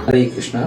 ஹரே கிருஷ்ணா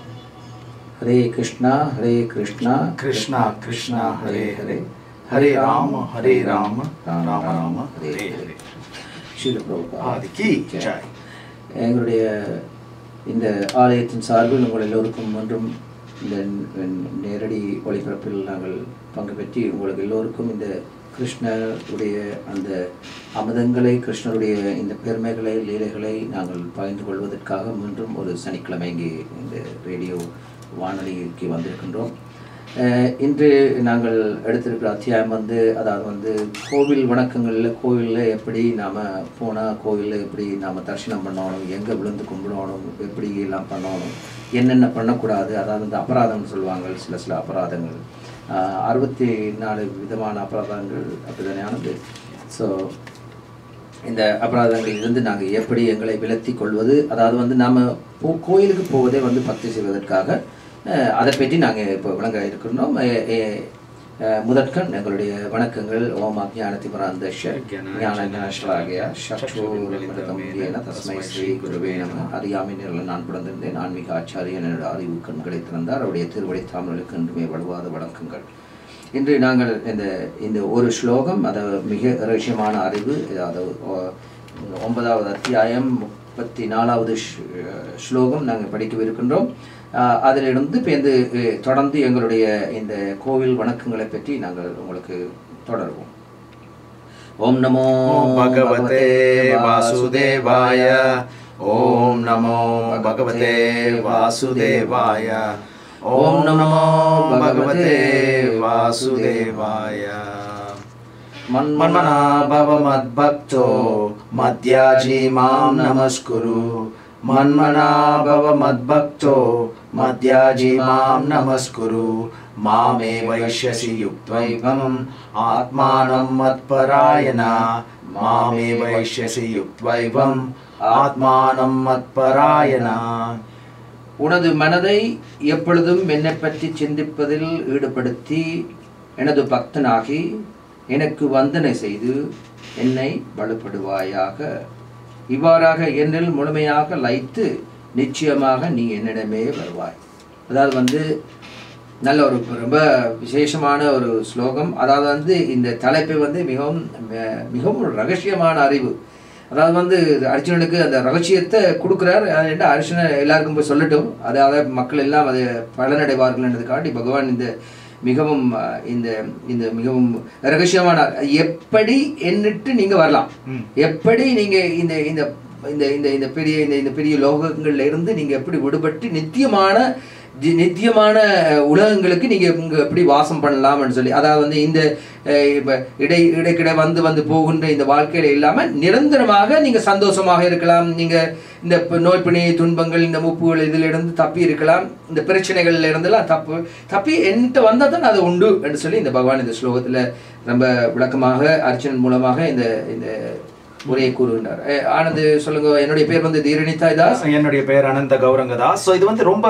ஹரே கிருஷ்ணா ஹரே கிருஷ்ணா கிருஷ்ணா கிருஷ்ணா ஹரே ஹரே ஹரே ராம ஹரே ராம ராம ராம ஹரே ஹரே ஸ்ரீல பிரபுபாத் ஆதிக்கு ஜெய் எங்களுடைய இந்த ஆலயத்தின் சார்பில் உங்கள் எல்லோருக்கும் ஒன்றும் இந்த ந- நேரடி ஒளிபரப்பில் நாங்கள் பங்கு பெற்றி உங்களுக்கு எல்லோருக்கும் இந்த கிருஷ்ணருடைய அந்த அமுதங்களை கிருஷ்ணருடைய இந்த பெருமைகளை லீலைகளை நாங்கள் பகிர்ந்து கொள்வதற்காக மீண்டும் ஒரு சனிக்கிழமை இங்கே இந்த ரேடியோ வானொலிக்கு வந்திருக்கின்றோம் அஹ் இன்று நாங்கள் எடுத்திருக்கிற அத்தியாயம் வந்து அதாவது வந்து கோவில் வணக்கங்களில் கோவிலில் எப்படி நாம் போனால் கோவிலில் எப்படி நாம் தரிசனம் பண்ணணும் எங்கே விழுந்து கும்பிடணும் எப்படி எல்லாம் பண்ணணும் என்னென்ன பண்ணக்கூடாது அதாவது இந்த அபராதம்னு சொல்லுவாங்க சில சில அபராதங்கள் அஹ் அறுபத்தி நாலு விதமான அபராதங்கள் அப்படிதானே ஸோ இந்த அபராதங்களில் இருந்து நாங்கள் எப்படி எங்களை விலத்தி கொள்வது அதாவது வந்து நாம் போ கோயிலுக்கு போவதே வந்து பக்தி செய்வதற்காக அஹ், அதை பற்றி நாங்கள் இப்போ விளங்க இருக்கிறோம் அஹ், அஹ், அஹ், முதற்கண் எங்களுடைய வணக்கங்கள் ஓம் அஜானதி பராந்தஷ ஞான ஞானஸ்வராகிய சற்றுமிலிதம் தஸ்மை ஸ்ரீ குருவே நம அறியாமை நிரல் நான் பிறந்திருந்தேன் ஆன்மீக ஆச்சாரியன் என்னோட அறிவு கண்களை திறந்தார் அவருடைய திருவடி தாமலுக்கு என்றுமே வலுவாத வணக்கங்கள் இன்று நாங்கள் இந்த இந்த ஒரு ஸ்லோகம் அது மிக ரகசியமான அறிவு அதாவது ஒ- ஒன்பதாவது அத்தியாயம் முப்பத்தி நாலாவது ஷ்- ஸ்லோகம் நாங்கள் படிக்கவிருக்கின்றோம் ஆஹ் அதிலிருந்து இப்போ இந்த அஹ், தொடர்ந்து எங்களுடைய இந்த கோவில் வணக்கங்களை பற்றி நாங்கள் உங்களுக்கு தொடர்வோம் ஓம் நமோ ஓம் பகவதே வாசுதேவாய ஓம் நமோ பகவதே வாசுதேவாய ஓம் நமோ பகவதே வாசுதேவாய மன்மனா பவ மத்பக்தோ மத்யாஜி மாம் நமஸ்குரு மன்மனா பவ மத்பக்தோ மத்யாஜி மாம் நமஸ்குரு மாமே வைஷ்யசி யுக்த்வைவம் ஆத்மானம் மத்பராயண மாமே வைஷ்யசி யுக்த்வைவம் ஆத்மானம் மத்பராயண உனது மனதை எப்பொழுதும் என்னை பற்றி சிந்திப்பதில் ஈடுபடுத்தி எனது பக்தனாகி எனக்கு வந்தனை செய்து என்னை வலுப்படுவாயாக இவ்வாறாக என்னில் முழுமையாக லயித்து நிச்சயமாக நீ என்னிடமே வருவாய் அதாவது வந்து நல்ல ஒரு ரொம்ப விசேஷமான ஒரு ஸ்லோகம் அதாவது வந்து இந்த தலைப்பை வந்து மிகவும் ம- மிகவும் ஒரு ரகசியமான அறிவு அதாவது வந்து அர்ஜுனனுக்கு அந்த ரகசியத்தை கொடுக்குறார் என்று அர்ஜுனன் எல்லாருக்கும் போய் சொல்லட்டும் அதாவது மக்கள் எல்லாம் அதை பலனடைவார்கள் என்றதுக்காண்டி பகவான் இந்த மிகவும் அஹ், இந்த இந்த மிகவும் ரகசியமான எப்படி என்னிட்டு நீங்க வரலாம் ம். எப்படி நீங்க இந்த இந்த இந்த இந்த இந்த பெரிய இந்த இந்த பெரிய லோகங்கள்ல இருந்து நீங்க எப்படி விடுபட்டு நித்தியமான ஜி- நித்தியமான அஹ், உலகங்களுக்கு நீங்க இங்க எப்படி வாசம் பண்ணலாம்னு சொல்லி அதாவது வந்து இந்த அஹ், இப்ப இடை இடைக்கிட வந்து வந்து போகின்ற இந்த வாழ்க்கையில இல்லாம நிரந்தரமாக நீங்க சந்தோஷமாக இருக்கலாம் நீங்க இந்த ப- நோய் பிணி துன்பங்கள் இந்த முப்புகள் இதுல இருந்து தப்பி இருக்கலாம் இந்த பிரச்சனைகள்ல இருந்தெல்லாம் தப்பு தப்பி என்கிட்ட வந்தா தான் அது உண்டு என்று சொல்லி இந்த பகவான் இந்த ஸ்லோகத்துல ரொம்ப விளக்கமாக அர்ச்சனன் மூலமாக இந்த இந்த உரையை கூறுகின்றார் அஹ், ஆனந்த் சொல்லுங்க என்னுடைய பேர் வந்து தீரணிதா தாஸ் என்னுடைய பெயர் அனந்த கௌரங்கதாஸ் ஸோ இது வந்து ரொம்ப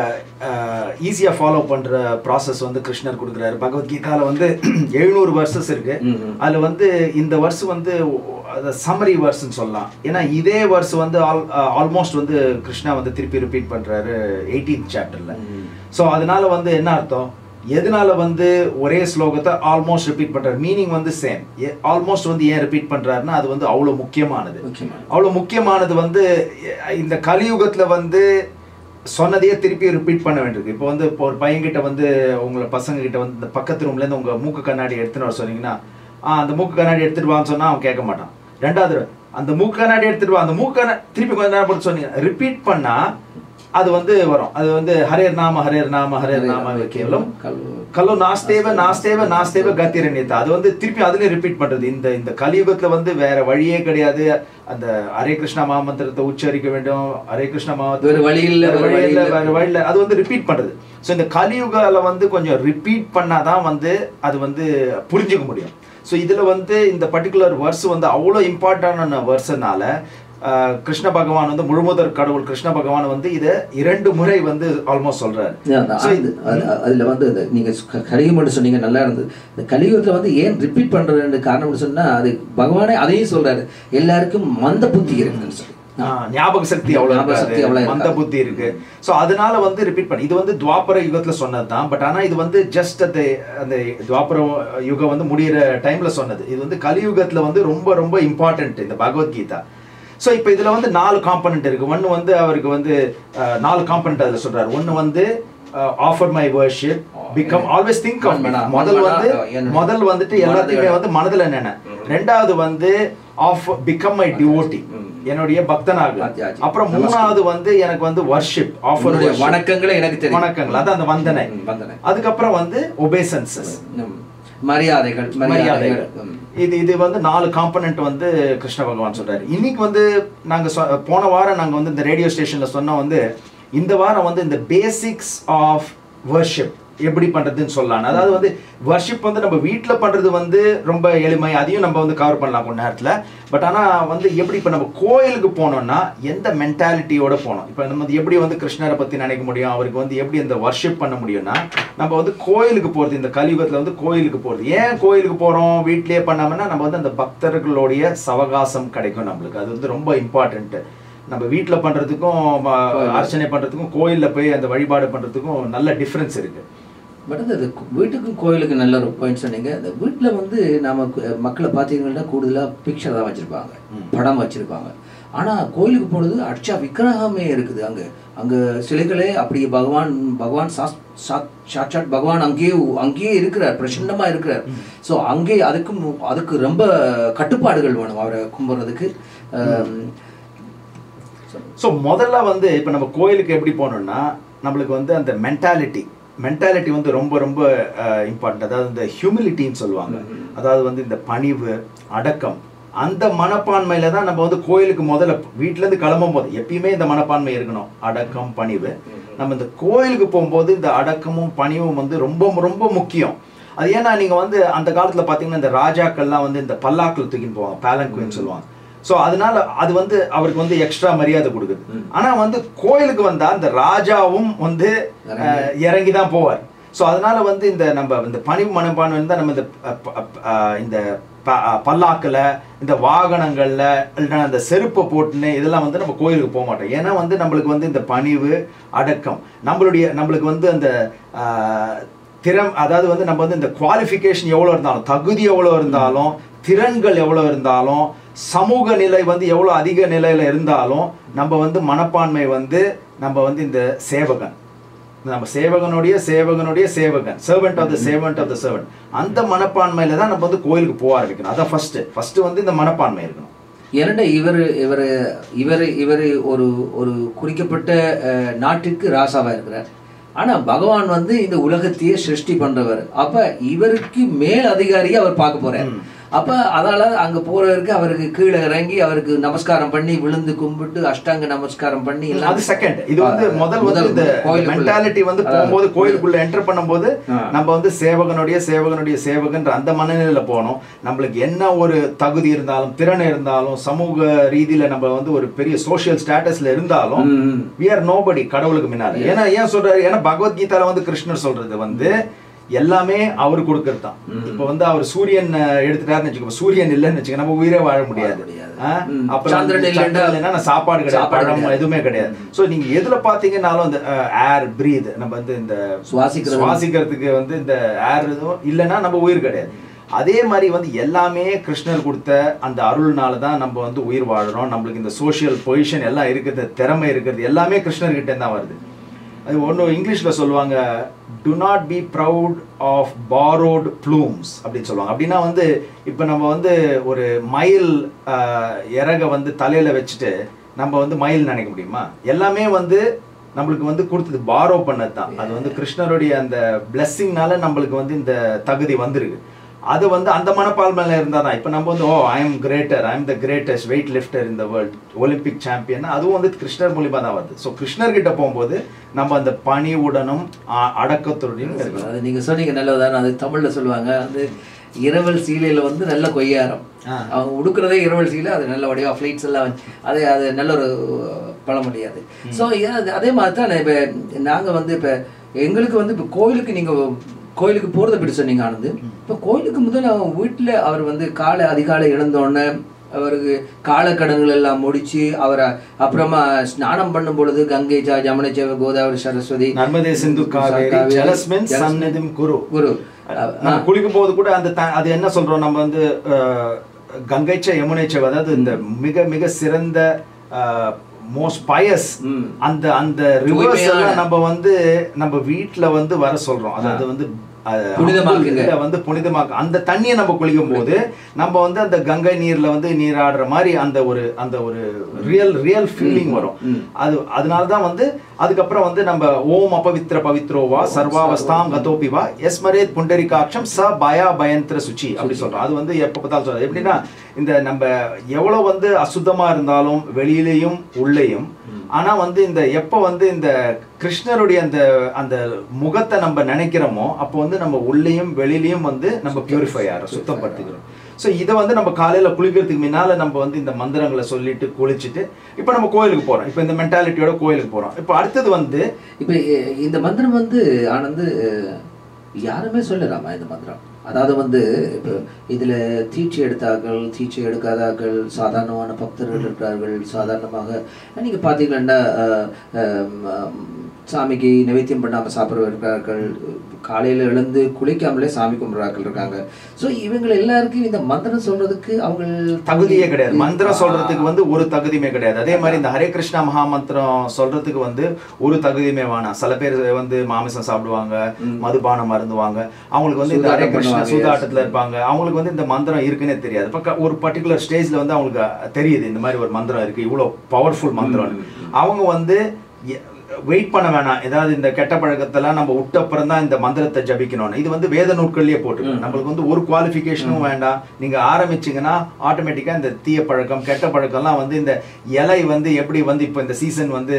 ஈஸியா ஃபாலோ பண்ற ப்ராசஸ் வந்து கிருஷ்ணர் கொடுக்குறாரு பகவத்கீதால வந்து எழுநூறு வர்சஸ் இருக்கு ம்ம். அதுல வந்து இந்த வர்ஸ் வந்து சம்மரி வர்ஸ்ன்னு சொல்லலாம் ஏன்னா இதே வர்ஸ் வந்து ஆல்மோஸ்ட் வந்து கிருஷ்ணா வந்து திருப்பி ரிப்பீட் பண்றாரு எயிட்டீன்த் சாப்டர்ல ம். ஸோ அதனால வந்து என்ன அர்த்தம் எதனால வந்து ஒரே ஸ்லோகத்தை ஆல்மோஸ்ட் ரிப்பீட் பண்றாரு மீனிங் வந்து சேம் ஆல்மோஸ்ட் வந்து ஏன் ரிப்பீட் பண்றாருன்னா அது வந்து அவ்வளவு முக்கியமானது முக்கியமானது. அவ்வளவு முக்கியமானது வந்து அஹ், இந்த கலியுகத்துல வந்து சொன்னதையே திருப்பி ரிப்பீட் பண்ண வேண்டியிருக்கு இப்போ வந்து இப்போ ஒரு பையன்கிட்ட வந்து உங்களை பசங்க கிட்ட வந்து இந்த பக்கத்து ரூம்ல இருந்து உங்க மூக்கு கண்ணாடி எடுத்துன்னு வர சொன்னீங்கன்னா ஆ அந்த மூக்கு கண்ணாடி எடுத்துட்டு வான்னு சொன்னா அவன் கேட்க மாட்டான் ரெண்டாவது தடவை, அந்த மூக்கு கண்ணாடி எடுத்துட்டு வா அந்த மூக்கு கண்ணாடி திருப்பி கொஞ்ச நேரம் போட்டு சொன்னீங்க ரிப்பீட் பண்ணா அது வந்து வரும் அது வந்து ஹரேர் நாம ஹரேர் நாம ஹரேர் நாம கேவலம் கல்- கல்லு நாஸ்தேவ நாஸ்தேவ நாஸ்தேவ கத்திரண்யத்தை அது வந்து திருப்பி அதுலயும் ரிப்பீட் பண்றது இந்த இந்த கலியுகத்துல வந்து வேற வழியே கிடையாது அந்த ஹரே கிருஷ்ணா மாமந்திரத்தை உச்சரிக்க வேண்டும் ஹரே கிருஷ்ணா மாமந்திரம் வேற வழி இல்ல, வேற வேற வழி வழி இல்ல, இல்ல. வேற வழி இல்ல. அது வந்து ரிப்பீட் பண்றது ஸோ இந்த கலியுகால வந்து கொஞ்சம் ரிப்பீட் பண்ணாதான் வந்து அது வந்து புரிஞ்சுக்க முடியும் ஸோ இதுல வந்து இந்த பர்டிகுலர் வர்ஸ் வந்து அவ்வளோ இம்பார்ட்டன்டான வர்ஸ்னால கிருஷ்ண பகவான் வந்து முழுமுதற் கடவுள் கிருஷ்ண பகவான் வந்து இதை இரண்டு முறை வந்து ஆல்மோஸ்ட் சொல்றாரு அந்த So, ஆனந்த், அது- அதுல வந்து அது நீங்க க- கலியுகம் மட்டும் சொன்னீங்க நல்லா இருந்தது இந்த கலியுகத்துல வந்து ஏன் ரிப்பீட் பண்றது காரணம்னு சொன்னா அது பகவானே அதையும் சொல்றாரு எல்லாருக்கும் மந்த புத்தி இருக்குன்னு சொல்லி ஆ, ஞாபக சக்தி அவ்வளவு ஞாபக சக்தி இருக்காது அவ்வளவு மந்த இருக்காது. புத்தி இருக்கு சோ அதனால வந்து ரிப்பீட் பண்ணி இது வந்து துவாபர யுகத்துல சொன்னது தான் பட் ஆனா இது வந்து ஜஸ்ட் அந்த அந்த துவாபர யுகம் வந்து முடியிற டைம்ல சொன்னது இது வந்து கலியுகத்துல வந்து ரொம்ப ரொம்ப இம்பார்ட்டன்ட் இந்த பகவத்கீதா சோ இப்போ இதுல வந்து நாலு காம்பனன்ட் இருக்கு ஒன்னு வந்து அவருக்கு வந்து அஹ், நாலு காம்பனன்ட் அதுல சொல்றாரு ஒன்னு வந்து offer my worship become always think of மன்மனா, முதல் மன்மனா, வந்து என்னுடைய முதல் வந்துட்டு எல்லாத்தையுமே மனதுல- வந்து மனதுல நினை ரெண்டாவது வந்து ஆஃப் பிகம் மை டிவோட்டி ம். என்னுடைய பக்தனாக ஆச்சி, ஆச்சி. அப்புறம் நமஸ்காரம். மூணாவது வந்து எனக்கு வந்து வர்ஷிப் ஆஃபர் உன்னுடைய வணக்கங்களை எனக்கு தெரியும் வணக்கங்கள் அதான் அந்த வந்தனை ம், வந்தனை அதுக்கப்புறம் வந்து ஒபேசன்சஸ் ம். மரியாதைகள் மரியாதைகள் ம். இது இது வந்து நாலு காம்பனன்ட் வந்து கிருஷ்ண பகவான் சொல்றாரு இன்னைக்கு வந்து நாங்க சொ- போன வாரம் நாங்க வந்து இந்த ரேடியோ ஸ்டேஷன்ல சொன்னோம் வந்து இந்த வாரம் வந்து இந்த பேசிக்ஸ் ஆஃப் வர்ஷிப் எப்படி பண்றதுன்னு சொல்லலாம் அதாவது வந்து வர்ஷிப் வந்து நம்ம வீட்ல பண்றது வந்து ரொம்ப எளிமை அதையும் நம்ம வந்து கவர் பண்ணலாம் கொஞ்ச நேரத்துல பட் ஆனா வந்து எப்படி இப்ப நம்ம கோயிலுக்கு போனோம்னா எந்த மென்டாலிட்டியோட போனோம் இப்ப நம்ம வந்து எப்படி வந்து கிருஷ்ணரை பத்தி நினைக்க முடியும் அவருக்கு வந்து எப்படி இந்த வர்ஷிப் பண்ண முடியும்னா நம்ம வந்து கோயிலுக்கு போறது இந்த கலியுகத்துல வந்து கோயிலுக்கு போறது ஏன் கோயிலுக்கு போறோம் வீட்லயே பண்ணாமன்னா நம்ம வந்து அந்த பக்தர்களுடைய சவகாசம் கிடைக்கும் நம்மளுக்கு அது வந்து ரொம்ப இம்பார்ட்டன்ட் நம்ம வீட்ல பண்றதுக்கும் ம- அர்ச்சனை பண்றதுக்கும் கோயில்ல போய் அந்த வழிபாடு பண்றதுக்கும் நல்ல டிஃபரன்ஸ் இருக்கு பட் அது அது வீட்டுக்கும் கோயிலுக்கு நல்ல ஒரு பாயிண்ட் சொன்னீங்க இந்த வீட்டில் வந்து நாம கு- மக்களை பார்த்தீங்கன்னா கூடுதலாக பிக்சர் தான் வச்சுருப்பாங்க ம். படம் வச்சுருப்பாங்க ஆனால் கோயிலுக்கு போனது அடிச்சா விக்கிரகமே இருக்குது அங்கே அங்கே சிலைகளே அப்படி பகவான் பகவான் சாஸ் சாத் சாட்சாட் பகவான் அங்கேயே அங்கேயே இருக்கிறார் பிரசன்னமாக இருக்கிறார் ஸோ அங்கே அதுக்கு மு- அதுக்கு ரொம்ப கட்டுப்பாடுகள் வேணும் அவரை கும்பிட்றதுக்கு ஸோ முதல்ல வந்து இப்போ நம்ம கோயிலுக்கு எப்படி போனோம்னா நம்மளுக்கு வந்து அந்த மென்டாலிட்டி மென்டாலிட்டி வந்து ரொம்ப ரொம்ப இம்பார்ட்டன்ட் அதாவது இந்த ஹியூமிலிட்டின்னு சொல்லுவாங்க அதாவது வந்து இந்த பணிவு அடக்கம் அந்த மனப்பான்மையில தான் நம்ம வந்து கோயிலுக்கு முதல்ல வீட்ல இருந்து கிளம்பும் போது எப்பயுமே இந்த மனப்பான்மை இருக்கணும் அடக்கம் பணிவு நம்ம இந்த கோயிலுக்கு போகும்போது இந்த அடக்கமும் பணிவும் வந்து ரொம்ப ரொம்ப முக்கியம் அது ஏன்னா நீங்க வந்து அந்த காலத்துல பாத்தீங்கன்னா இந்த ராஜாக்கள்லாம் வந்து இந்த பல்லாக்கில் தூக்கின்னு போவாங்க பேலங்குன்னு சொல்லுவாங்க ஸோ அதனால அது வந்து அவருக்கு வந்து எக்ஸ்ட்ரா மரியாதை கொடுக்குது ஆனா வந்து கோயிலுக்கு வந்தா இந்த ராஜாவும் வந்து அஹ், இறங்கி தான் போவார் ஸோ அதனால வந்து இந்த நம்ம இந்த பணிவு மனப்பான்மை இருந்தால் நம்ம இந்த அஹ், ப- அஹ், அஹ், இந்த ப- அஹ், பல்லாக்குல இந்த வாகனங்கள்ல இல்லைன்னா இந்த செருப்பை போட்டுன்னு இதெல்லாம் வந்து நம்ம கோயிலுக்கு போக மாட்டோம் ஏன்னா வந்து நம்மளுக்கு வந்து இந்த பணிவு அடக்கம் நம்மளுடைய நம்மளுக்கு வந்து அந்த ஆஹ், திறம் அதாவது வந்து நம்ம வந்து இந்த குவாலிஃபிகேஷன் எவ்வளோ இருந்தாலும் தகுதி எவ்வளோ இருந்தாலும் திறன்கள் எவ்வளோ இருந்தாலும் சமூக நிலை வந்து எவ்வளோ அதிக நிலையில இருந்தாலும் நம்ம வந்து மனப்பான்மை வந்து நம்ம வந்து இந்த சேவகன் நம்ம சேவகனுடைய சேவகனுடைய சேவகன் servant of the servant of the servant அந்த மனப்பான்மையில தான் நம்ம வந்து கோயிலுக்கு போக ஆரம்பிக்கணும் அதான் ஃபர்ஸ்ட் ஃபர்ஸ்ட் வந்து இந்த மனப்பான்மை இருக்கணும் இரண்ட இவர் இவர் இவர் இவர் ஒரு ஒரு குறிக்கப்பட்ட அஹ், நாட்டுக்கு ராசாவா இருக்கிறார் ஆனா பகவான் வந்து இந்த உலகத்தையே சிருஷ்டி பண்றவர் அப்ப இவருக்கு மேல் அதிகாரியை அவர் பார்க்க போறார் அப்ப அதால அங்க போறவருக்கு அவருக்கு கீழே இறங்கி அவருக்கு நமஸ்காரம் பண்ணி விழுந்து கும்பிட்டு அஷ்டாங்க நமஸ்காரம் பண்ணி எல்லாம் அது செகண்ட் இது வந்து ஆ, முதல் வந்து இந்த கோயிலுக்குள்ள. மென்டாலிட்டி வந்து அதான். போகும்போது கோயிலுக்குள்ள என்டர் பண்ணும்போது ஆ. நம்ம வந்து சேவகனுடைய சேவகனுடைய சேவகன்ற அந்த மனநிலையில போனோம் நம்மளுக்கு என்ன ஒரு தகுதி இருந்தாலும் திறன் இருந்தாலும் சமூக ரீதியில நம்ம வந்து ஒரு பெரிய சோஷியல் ஸ்டேட்டஸ்ல இருந்தாலும் ம், ம். we are nobody கடவுளுக்கு முன்னால ஏன்னா ஏன் சொல்றாரு ஏன்னா பகவத்கீதால வந்து கிருஷ்ணர் சொல்றது வந்து எல்லாமே அவர் கொடுக்கறது தான் இப்ப வந்து அவர் சூரியன் அஹ், எடுத்துட்டாருன்னு வச்சுக்கோ சூரியன் இல்லைன்னு வச்சுக்க நம்ம உயிரே வாழ முடியாது முடியாது. ஆ? ம். அப்புறம் சந்திரன் வந்து இல்லைன்னா சந்திரன் இல்லைன்னா நான் சாப்பாடு கிடையாது சாப்பாடு பழம் கிடையாது. எதுவுமே கிடையாது சோ நீங்க எதுல பாத்தீங்கன்னாலும் இந்த ஏர் பிரீத் நம்ம வந்து இந்த சுவாசிக்கிறது. சுவாசிக்கிறதுக்கு வந்து இந்த ஏர் இதுவும் இல்லைன்னா நம்ம உயிர் கிடையாது அதே மாதிரி வந்து எல்லாமே கிருஷ்ணர் கொடுத்த அந்த அருள்னால தான் நம்ம வந்து உயிர் வாழுறோம் நம்மளுக்கு இந்த சோஷியல் பொசிஷன் எல்லாம் இருக்குது திறமை இருக்கிறது எல்லாமே கிருஷ்ணர் கிட்ட தான் வருது அது ஒன்று இங்கிலீஷில் சொல்லுவாங்க to not be proud of borrowed blooms அப்படின்னு சொல்லுவாங்க அப்படின்னா வந்து இப்போ நம்ம வந்து ஒரு மயில் ஆஹ், இறக வந்து தலையில் வச்சுட்டு நம்ம வந்து மயில் நினைக்க முடியுமா எல்லாமே வந்து நம்மளுக்கு வந்து கொடுத்தது பாரோ பண்ணது தான் அது வந்து கிருஷ்ணருடைய அந்த பிளெஸ்ஸிங்னால நம்மளுக்கு வந்து இந்த தகுதி வந்திருக்கு அது வந்து அந்த மனப்பான்மையில இருந்தா தான் இப்போ நம்ம வந்து oh I am greater I am the greatest weight lifter இந்த வேர்ல்ட் ஒலிம்பிக் சாம்பியன் அதுவும் வந்து கிருஷ்ணர் மூலியமா தான் வருது ஸோ கிருஷ்ணர் கிட்ட போகும்போது நம்ம அந்த பணிவுடனும் அ- அடக்கத்துடனும் இருக்கணும் அது நீங்க சொன்னீங்க நல்லதான அது தமிழ்ல சொல்லுவாங்க அது இரவல் சீலையில வந்து நல்ல கொய்யாரம் ஆ. அவங்க உடுக்கிறதே இரவல் சீலை அது நல்ல வடிவா ஃப்ளைட்ஸ் எல்லாம் வச்சு அது அது நல்ல ஒரு பழமொழியாது ஸோ அதே மாதிரி தான் இப்போ நாங்கள் வந்து இப்போ எங்களுக்கு வந்து இப்போ கோயிலுக்கு நீங்கள் கோயிலுக்கு போகிறத பற்றி சொன்னீங்க ஆனந்து இப்போ கோயிலுக்கு முதல்ல வீட்டில் அவர் வந்து காலை அதிகாலை எழுந்தோடனே அவருக்கு காலக்கடன்கள் எல்லாம் முடிச்சு அவரை அப்புறமா ஸ்நானம் பண்ணும் பொழுது கங்கை ஜா ஜமுனை ஜெவ கோதாவரி சரஸ்வதி நர்மதே சிந்து காவேரி காவேரி, ஜலஸ்மின் ஜலஸ்மின் சந்நிதிம் குரு குரு நம்ம குளிக்கும் போது கூட அந்த த- அது என்ன சொல்றோம் நம்ம வந்து அஹ், கங்கைச்ச யமுனைச்ச அதாவது இந்த மிக மிக சிறந்த மோஸ்ட் பயஸ் ம். அந்த அந்த ரிவர்ஸ் தூய்மையான- எல்லாம் நம்ம வந்து நம்ம வீட்ல வந்து வர சொல்றோம் அதாவது வந்து அஹ், புனிதமாக்குங்க. இதுல வந்து புனிதமாக்கு அந்த தண்ணியை நம்ம குளிக்கும் போது நம்ம வந்து அந்த கங்கை நீர்ல வந்து நீராடுற மாதிரி அந்த ஒரு அந்த ஒரு ரியல் ரியல் ஃபீலிங் வரும் ம். அது அதனால தான் வந்து அதுக்கப்புறம் வந்து நம்ம ஓம் அபவித்ர பவித்ரோவா சர்வாவஸ்தாம் கதோபிவா எஸ்மரேத் புண்டரிகாட்சம் ச பயா பயந்திர சுச்சி அப்படி சொல்றோம் அது வந்து எப்ப பார்த்தாலும் சொல்றது எப்படின்னா இந்த நம்ம எவ்வளவு வந்து அசுத்தமா இருந்தாலும் வெளியிலையும் உள்ளேயும் ஆனா வந்து இந்த எப்ப வந்து இந்த கிருஷ்ணருடைய அந்த அந்த முகத்தை நம்ம நினைக்கிறோமோ அப்போ வந்து நம்ம உள்ளேயும் வெளியிலையும் வந்து நம்ம பியூரிஃபை ஆகிறோம் சுத்தப்படுத்திக்கிறோம் ஸோ இதை வந்து நம்ம காலையில குளிக்கிறதுக்கு முன்னால நம்ம வந்து இந்த மந்திரங்களை சொல்லிட்டு குளிச்சுட்டு இப்போ நம்ம கோயிலுக்கு போறோம் இப்போ இந்த மென்டாலிட்டியோட கோயிலுக்கு போறோம் இப்போ அடுத்தது வந்து இப்ப இ- இந்த மந்திரம் வந்து ஆனந்து யாருமே சொல்லலாமா இந்த மந்திரம் அதாவது வந்து இப்போ இதுல தீட்சை எடுத்தார்கள் தீட்சை எடுக்காதார்கள் சாதாரணமான பக்தர்கள் இருக்கிறார்கள் சாதாரணமாக நீங்க பார்த்தீங்கன்னா அஹ், அஹ், சாமிக்கு நிவேத்தியம் பண்ணாம சாப்பிட்றவர்கள் இருக்கிறார்கள் காலையில எழுந்து குளிக்காமலே சாமி கும்பிட்றார்கள் இருக்காங்க ஸோ இவங்க எல்லாருக்கும் இந்த மந்திரம் சொல்றதுக்கு அவங்க தகுதியே கிடையாது மந்திரம் சொல்றதுக்கு வந்து ஒரு தகுதியுமே கிடையாது அதே மாதிரி இந்த ஹரே கிருஷ்ணா மகா மந்திரம் சொல்றதுக்கு வந்து ஒரு தகுதியுமே வேணாம் சில பேர் வந்து மாமிசம் சாப்பிடுவாங்க மதுபானம் மருந்துவாங்க அவங்களுக்கு வந்து இந்த ஹரே சூதாட்டம் கிருஷ்ணா பண்ணுவாங்க. சூதாட்டத்துல இருப்பாங்க அவங்களுக்கு வந்து இந்த மந்திரம் இருக்குன்னே தெரியாது இப்ப க- ஒரு பர்டிகுலர் ஸ்டேஜ்ல வந்து அவங்களுக்கு தெரியுது இந்த மாதிரி ஒரு மந்திரம் இருக்கு இவ்வளவு பவர்ஃபுல் மந்திரம் அவங்க வந்து எ- வெயிட் பண்ண வேணாம் ஏதாவது இந்த கெட்ட பழக்கத்தெல்லாம் நம்ம விட்ட அப்புறம் தான் இந்த மந்திரத்தை ஜபிக்கணும்னு இது வந்து வேத நூட்கள்லயே போட்டுருக்கு நம்மளுக்கு வந்து ஒரு குவாலிஃபிகேஷனும் வேண்டாம் நீங்க ஆரம்பிச்சீங்கன்னா ஆட்டோமேட்டிக்கா இந்த தீய பழக்கம் கெட்ட பழக்கம்லாம் வந்து இந்த இலை வந்து எப்படி வந்து இப்போ இந்த சீசன் வந்து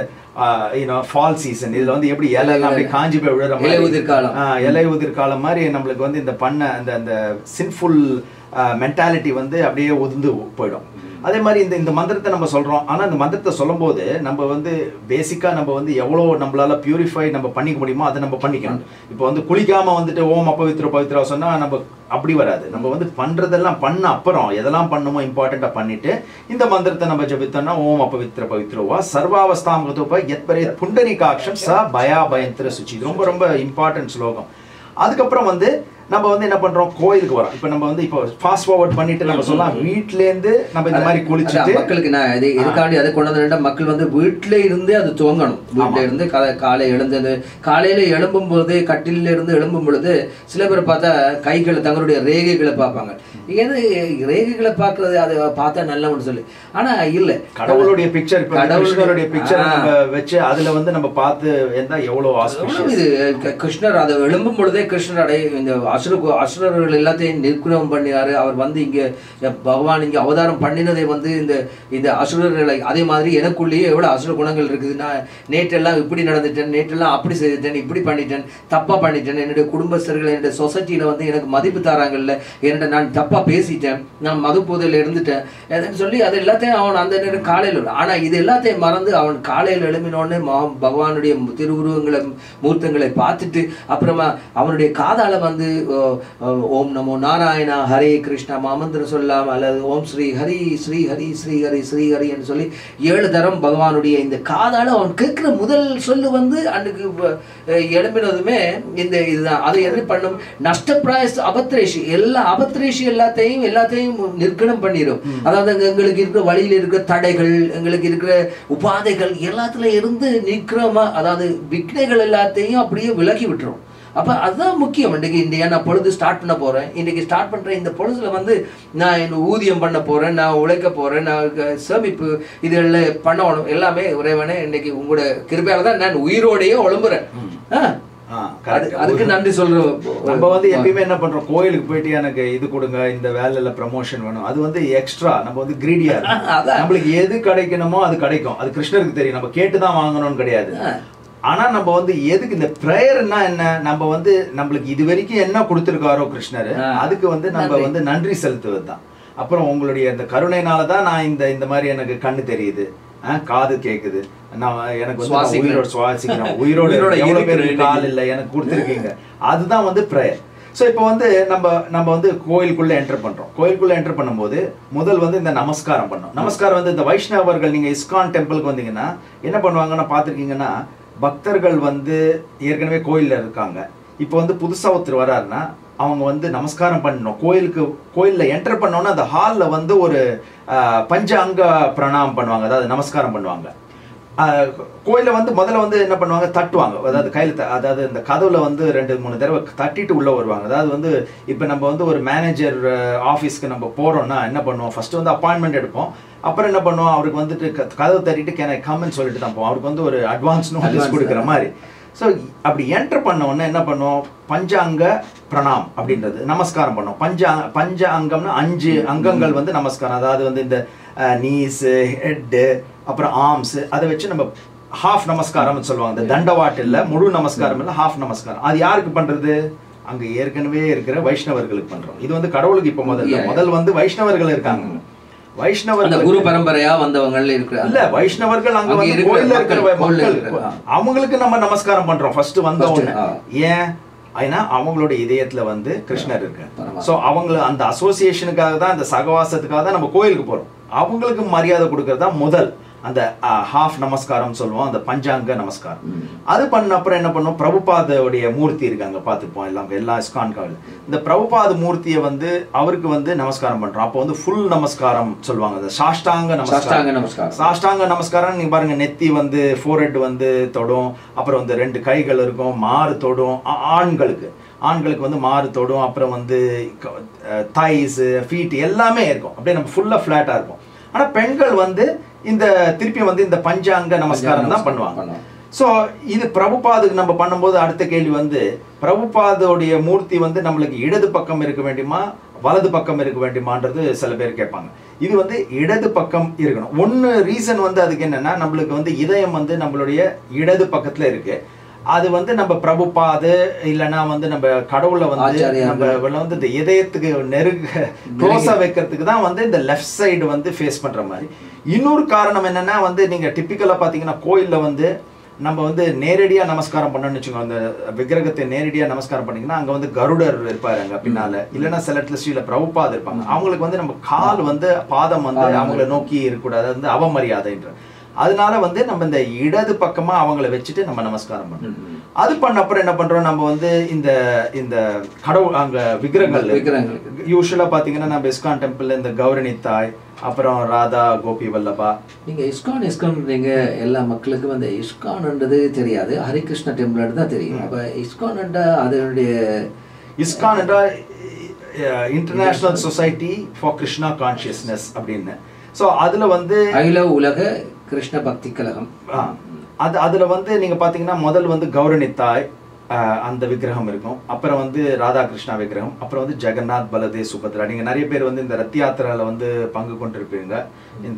யூனோ ஃபால் சீசன் இதுல வந்து எப்படி இலை எல்லாம் அப்படியே காஞ்சி போய் விழுற இலை உதிர்காலம். ஆ, இலை உதிர்காலம் மாதிரி நம்மளுக்கு வந்து இந்த பண்ண அந்த அந்த சின்ஃபுல் மென்டாலிட்டி வந்து அப்படியே உதிர்ந்து போயிடும் அதே மாதிரி இந்த இந்த மந்திரத்தை நம்ம சொல்றோம் ஆனா இந்த மந்திரத்தை சொல்லும்போது நம்ம வந்து பேசிக்கா நம்ம வந்து எவ்வளோ நம்மளால பியூரிஃபை நம்ம பண்ணிக்க முடியுமோ அதை நம்ம பண்ணிக்கணும் இப்போ வந்து குளிக்காம வந்துட்டு ஓம் அப்பவித்ர பவித்ரா சொன்னா நம்ம அப்படி வராது நம்ம வந்து பண்றதெல்லாம் பண்ண அப்புறம் எதெல்லாம் பண்ணுமோ இம்பார்ட்டண்டா பண்ணிட்டு இந்த மந்திரத்தை நம்ம ஜபித்தோம்னா ஓம் அப்பவித்ர பவித்ரோவா சர்வாவஸ்தாம் கதோப எத்பரே புண்டரிகாட்சம் ச பயா பயந்திர சுச்சி இது ரொம்ப ரொம்ப இம்பார்ட்டன்ட் ஸ்லோகம் அதுக்கப்புறம் வந்து நம்ம வந்து என்ன பண்றோம் கோயிலுக்கு வரோம் இப்போ நம்ம வந்து இப்போ ஃபாஸ்ட் ஃபார்வர்ட் பண்ணிட்டு நம்ம சொல்லலாம் வீட்ல இருந்து நம்ம இந்த மாதிரி குளிச்சுட்டு அதான் மக்களுக்கு நான் இது இதுக்காண்டி அதை கொண்டு வந்து மக்கள் வந்து வீட்டில இருந்தே அது துவங்கணும் வீட்டில இருந்து கா- காலை எழுந்தது காலையில எழும்பும் போது கட்டில இருந்து எழும்பும் பொழுது சில பேர் பார்த்தா கைகளை தங்களுடைய ரேகைகளை பார்ப்பாங்க ஏன்னா ரேகைகளை பார்க்கறது அதை பார்த்தா நல்லவன்னு சொல்லி ஆனா இல்ல கடவுளுடைய பிக்சர் இப்போ கடவுளுடைய- கிருஷ்ணருடைய பிக்சர் ஆ. நம்ம வச்சு அதுல வந்து நம்ம பார்த்து எந்த எவ்வளவு எவ்வளவு ஆஸ்பிஷியஸ் இது க- கிருஷ்ணர் அதை எழும்பும் பொழுதே கிருஷ்ணர் அடைய இந்த அசுர அசுரர்கள் எல்லாத்தையும் நிர்குணம் பண்ணினாரு அவர் வந்து இங்க அஹ், பகவான் இங்க அவதாரம் பண்ணினதை வந்து இந்த இந்த அசுரர்களை அதே மாதிரி எனக்குள்ளேயே எவ்வளவு அசுர குணங்கள் இருக்குது நான் நேற்றெல்லாம் இப்படி நடந்துட்டேன் நேற்றெல்லாம் அப்படி செய்துட்டேன் இப்படி பண்ணிட்டேன் தப்பா பண்ணிட்டேன் என்னுடைய குடும்பஸ்தர்கள் என்னுடைய சொசைட்டியில வந்து எனக்கு மதிப்பு தராங்கல்ல என்னோட நான் தப்பா பேசிட்டேன் நான் மது போதையில இருந்துட்டேன் அதுன்னு சொல்லி அது எல்லாத்தையும் அவன் அந்த நேரம் காலையில் ஆனா இது எல்லாத்தையும் மறந்து அவன் காலையில் எழுப்பினோடனே மகா- பகவானுடைய திருவுருவங்களை மூர்த்தங்களை பார்த்துட்டு அப்புறமா அவனுடைய காதால வந்து ஓ, ஓ, ஓம் நமோ நாராயணா ஹரே கிருஷ்ணா மாமந்திரம் சொல்லலாம் அல்லது ஓம் ஸ்ரீ ஹரி ஸ்ரீ ஹரி ஸ்ரீ ஹரி ஸ்ரீ ஹரி என்று சொல்லி ஏழு தரம் பகவானுடைய இந்த காதால அவன் கேட்கிற முதல் சொல்லு வந்து அன்னைக்கு வ- அஹ் எழும்பினதுமே இந்த இதுதான் அதை என்ன பண்ணும் நஷ்டப்பிராயஸ் அபத்ரேஷி எல்லா அபத்ரேஷி எல்லாத்தையும் எல்லாத்தையும் நிர்கணம் பண்ணிடும் அதாவது அங்க எங்களுக்கு இருக்கிற வழியில இருக்கிற தடைகள் எங்களுக்கு இருக்கிற உபாதைகள் எல்லாத்துல இருந்து நிற்கிறோமா அதாவது விக்னைகள் எல்லாத்தையும் அப்படியே விலகி விட்டுரும் அப்ப அதுதான் முக்கியம் இன்னைக்கு இன்றைய நான் பொழுது ஸ்டார்ட் பண்ண போறேன் இன்னைக்கு ஸ்டார்ட் பண்ற இந்த பொழுதுல வந்து நான் என்ன ஊதியம் பண்ண போறேன் நான் உழைக்க போறேன் நான் க- சேமிப்பு இதெல்லாம் பண்ணணும் எல்லாமே இறைவனே இன்னைக்கு உங்களோட கிருபையால தான் நான் உயிரோடையே ஒழும்புறேன் ஆ, ஆ, அது- correct. அதுக்கு நன்றி சொல்றோம் நம்ம வந்து எப்பயுமே என்ன பண்றோம் கோயிலுக்கு போயிட்டு எனக்கு இது கொடுங்க இந்த வேலையில ப்ரமோஷன் வேணும் அது வந்து எக்ஸ்ட்ரா நம்ம வந்து கிரீடியா அதான். நம்மளுக்கு எது கிடைக்கணுமோ அது கிடைக்கும் அது கிருஷ்ணருக்கு தெரியும் நம்ம கேட்டு தான் வாங்கணும்னு கிடையாது ஆனா நம்ம வந்து எதுக்கு இந்த ப்ரேயர்னா என்ன நம்ம வந்து நம்மளுக்கு இது வரைக்கும் என்ன கொடுத்திருக்காரோ கிருஷ்ணர் ஆ. அதுக்கு வந்து நம்ம நன்றி. வந்து நன்றி செலுத்துவது தான் அப்புறம் உங்களுடைய இந்த கருணைனால தான் நான் இந்த இந்த மாதிரி எனக்கு கண்ணு தெரியுது ஆ, காது கேக்குது நான் எனக்கு வந்து நான் சுவாசிக்கிறேன். உயிரோட சுவாசிக்கிறேன் உயிரோட உயிரோட எவ்வளவு இருக்கிறேன் பேருக்கு கால் இல்ல எனக்கு கொடுத்துருக்கீங்க அதுதான் வந்து ப்ரேயர் ஸோ இப்போ வந்து நம்ம நம்ம வந்து கோயிலுக்குள்ள என்டர் பண்றோம் கோயிலுக்குள்ள என்டர் பண்ணும்போது முதல் வந்து இந்த நமஸ்காரம் பண்ணோம் நமஸ்காரம் வந்து இந்த வைஷ்ணவர்கள் நீங்க இஸ்கான் டெம்பிளுக்கு வந்தீங்கன்னா என்ன பண்ணுவாங்கன்னா பார்த்துருக்கீங்கன்னா பக்தர்கள் வந்து ஏற்கனவே கோயில்ல இருக்காங்க இப்போ வந்து புதுசா ஒருத்தர் வராருன்னா அவங்க வந்து நமஸ்காரம் பண்ணணும் கோயிலுக்கு கோயில்ல என்டர் பண்ணோன்னா அந்த ஹாலில் வந்து ஒரு ஆஹ், பஞ்ச அங்க பிரணாமம் பண்ணுவாங்க அதாவது நமஸ்காரம் பண்ணுவாங்க ஆஹ் கோயில்ல வந்து முதல்ல வந்து என்ன பண்ணுவாங்க தட்டுவாங்க அதாவது கையில த- அதாவது இந்த கதவுல வந்து ரெண்டு மூணு தடவை தட்டிட்டு உள்ள வருவாங்க அதாவது வந்து இப்போ நம்ம வந்து ஒரு மேனேஜர் ஆஃபீஸ்க்கு நம்ம போறோம்னா என்ன பண்ணுவோம் ஃபர்ஸ்ட் வந்து அப்பாயின்மெண்ட் எடுப்போம் அப்புறம் என்ன பண்ணுவோம் அவருக்கு வந்துட்டு க- கதவு தட்டிட்டு கேன கம்னு சொல்லிட்டு தான் போவோம் அவருக்கு வந்து ஒரு அட்வான்ஸ் நோட்டீஸ் Advance கொடுக்குற தரேன். மாதிரி ஸோ அப்படி என்டர் பண்ண உடனே என்ன பண்ணுவோம் பஞ்சாங்க பிரணாம் அப்படின்றது நமஸ்காரம் பண்ணோம் பஞ்ச பஞ்ச அங்கம்னா அஞ்சு அங்கங்கள் வந்து நமஸ்காரம் அதாவது வந்து இந்த நீஸு ஹெட்டு அப்புறம் ஆர்ம்ஸ் அதை வச்சு நம்ம ஹாஃப் நமஸ்காரம்னு சொல்லுவாங்க இந்த தண்டவாட் இல்ல முழு நமஸ்காரம் இல்ல ஹாஃப் நமஸ்காரம் அது யாருக்கு பண்றது அங்க ஏற்கனவே இருக்கிற வைஷ்ணவர்களுக்கு பண்றோம் இது வந்து கடவுளுக்கு இப்போ முதல்ல Yeah. முதல் வந்து வைஷ்ணவர்கள் இருக்காங்க அந்த வைஷ்ணவர்கள் குரு பரம்பரையா வந்தவங்க இருக்கிற இல்ல வைஷ்ணவர்கள் அங்க அங்க வந்து இருக்கிற கோயில்ல இருக்கிற மக்கள், கோயில்ல மக்கள் இருக்கிற, ஆ. அவங்களுக்கு நம்ம நமஸ்காரம் பண்றோம் ஃபர்ஸ்ட் வந்த First, உடனே ஆ. ஏன் ஏன்னா அவங்களோட இதயத்துல வந்து கிருஷ்ணர் இருக்கு பரவாயில்ல. சோ அவங்கள அந்த அசோசியேஷனுக்காக தான் அந்த சகவாசத்துக்காக தான் நம்ம கோயிலுக்கு போறோம் அவங்களுக்கு மரியாதை கொடுக்கறது தான் முதல் அந்த ஹாஃப் நமஸ்காரம் சொல்லுவோம் அந்த பஞ்சாங்க நமஸ்காரம் ம். அது பண்ண அப்புறம் என்ன பண்ணோம் பிரபுபாதோடைய மூர்த்தி இருக்காங்க பார்த்துப்போம் எல்லாம் எல்லா இஸ்கான் காவில் இந்த பிரபுபாத மூர்த்தியை வந்து அவருக்கு வந்து நமஸ்காரம் பண்றோம் அப்போ வந்து ஃபுல் நமஸ்காரம் சொல்லுவாங்க அந்த சாஷ்டாங்க நமஸ்காரம் சாஷ்டாங்க நமஸ்காரம் சாஷ்டாங்க நமஸ்காரம் நீங்க பாருங்க நெத்தி வந்து ஃபோர்ஹெட் வந்து தொடும் அப்புறம் வந்து ரெண்டு கைகள் இருக்கும் மாறு தொடும் ஆ- ஆண்களுக்கு ஆண்களுக்கு வந்து மாறு தொடும் அப்புறம் வந்து தைஸ் ஃபீட் எல்லாமே இருக்கும் அப்படியே நம்ம ஃபுல்லா ஃபிளாட்டா இருக்கும் ஆனா பெண்கள் வந்து இந்த திருப்பி வந்து இந்த பஞ்சாங்க நமஸ்காரம் தான் பண்ணுவாங்க பண்ணுவாங்க. ஸோ இது பிரபுபாதுக்கு நம்ம பண்ணும்போது அடுத்த கேள்வி வந்து பிரபுபாதோடைய மூர்த்தி வந்து நம்மளுக்கு இடது பக்கம் இருக்க வேண்டுமா வலது பக்கம் இருக்க வேண்டுமான்றது சில பேர் கேட்பாங்க இது வந்து இடது பக்கம் இருக்கணும் ஒன்று ரீசன் வந்து அதுக்கு என்னன்னா நம்மளுக்கு வந்து இதயம் வந்து நம்மளுடைய இடது பக்கத்துல இருக்கு அது வந்து நம்ம பிரபுபாது இல்லைன்னா வந்து நம்ம கடவுளை வந்து ஆச்சாரியார்கள். நம்ம வந்து இந்த இதயத்துக்கு நெருங்க க்ளோஸா வைக்கிறதுக்கு தான் வந்து இந்த லெஃப்ட் சைடு வந்து ஃபேஸ் பண்ற மாதிரி இன்னொரு காரணம் என்னன்னா வந்து நீங்க டிப்பிக்கலா பாத்தீங்கன்னா கோயில்ல வந்து நம்ம வந்து நேரடியா நமஸ்காரம் பண்ணணும்னு வச்சுக்கோங்க அந்த விக்கிரகத்தை நேரடியா நமஸ்காரம் பண்ணீங்கன்னா அங்க வந்து கருடர் இருப்பாரு அங்க பின்னால இல்லைன்னா சில இடத்துல ஸ்ரீல பிரபுபாத் இருப்பாங்க அவங்களுக்கு வந்து நம்ம கால் வந்து பாதம் வந்து பாதம் அவங்கள நோக்கி இருக்கக்கூடாது அது வந்து அவமரியாதைன்ற அதனால வந்து நம்ம இந்த இடது பக்கமா அவங்கள வச்சுட்டு நம்ம நமஸ்காரம் பண்ணணும் ம், ம். அது பண்ண அப்புறம் என்ன பண்றோம் நம்ம வந்து இந்த இந்த கடவுள் அங்க விக்கிரகங்கள் விக்கிரகங்கள். யூஸ்வலா பாத்தீங்கன்னா நம்ம இஸ்கான் டெம்பிள்ல இந்த கௌரணி தாய் அப்புறம் ராதா கோபி வல்லபா நீங்க இஸ்கான் இஸ்கான்றீங்க எல்லா மக்களுக்கும் அந்த இஸ்கான்ன்றது தெரியாது ஹரிகிருஷ்ண டெம்பிள் தான் தெரியும் அப்ப இஸ்கான் அதனுடைய இஸ்கான் என்றால் international society for Krishna consciousness அப்படின்னு ஸோ அதுல வந்து அகில உலக கிருஷ்ண பக்தி கழகம் ஆ, அது அதுல வந்து நீங்க பாத்தீங்கன்னா முதல் வந்து கௌரணி தாய் ஆ, அந்த விக்கிரகம் இருக்கும் அப்புறம் வந்து ராதாகிருஷ்ணா விக்கிரகம் அப்புறம் வந்து ஜெகநாத் பலதே சுபத்ரா நீங்க நிறைய பேர் வந்து இந்த ரத் யாத்திரால வந்து பங்கு கொண்டிருப்பீங்க இந்த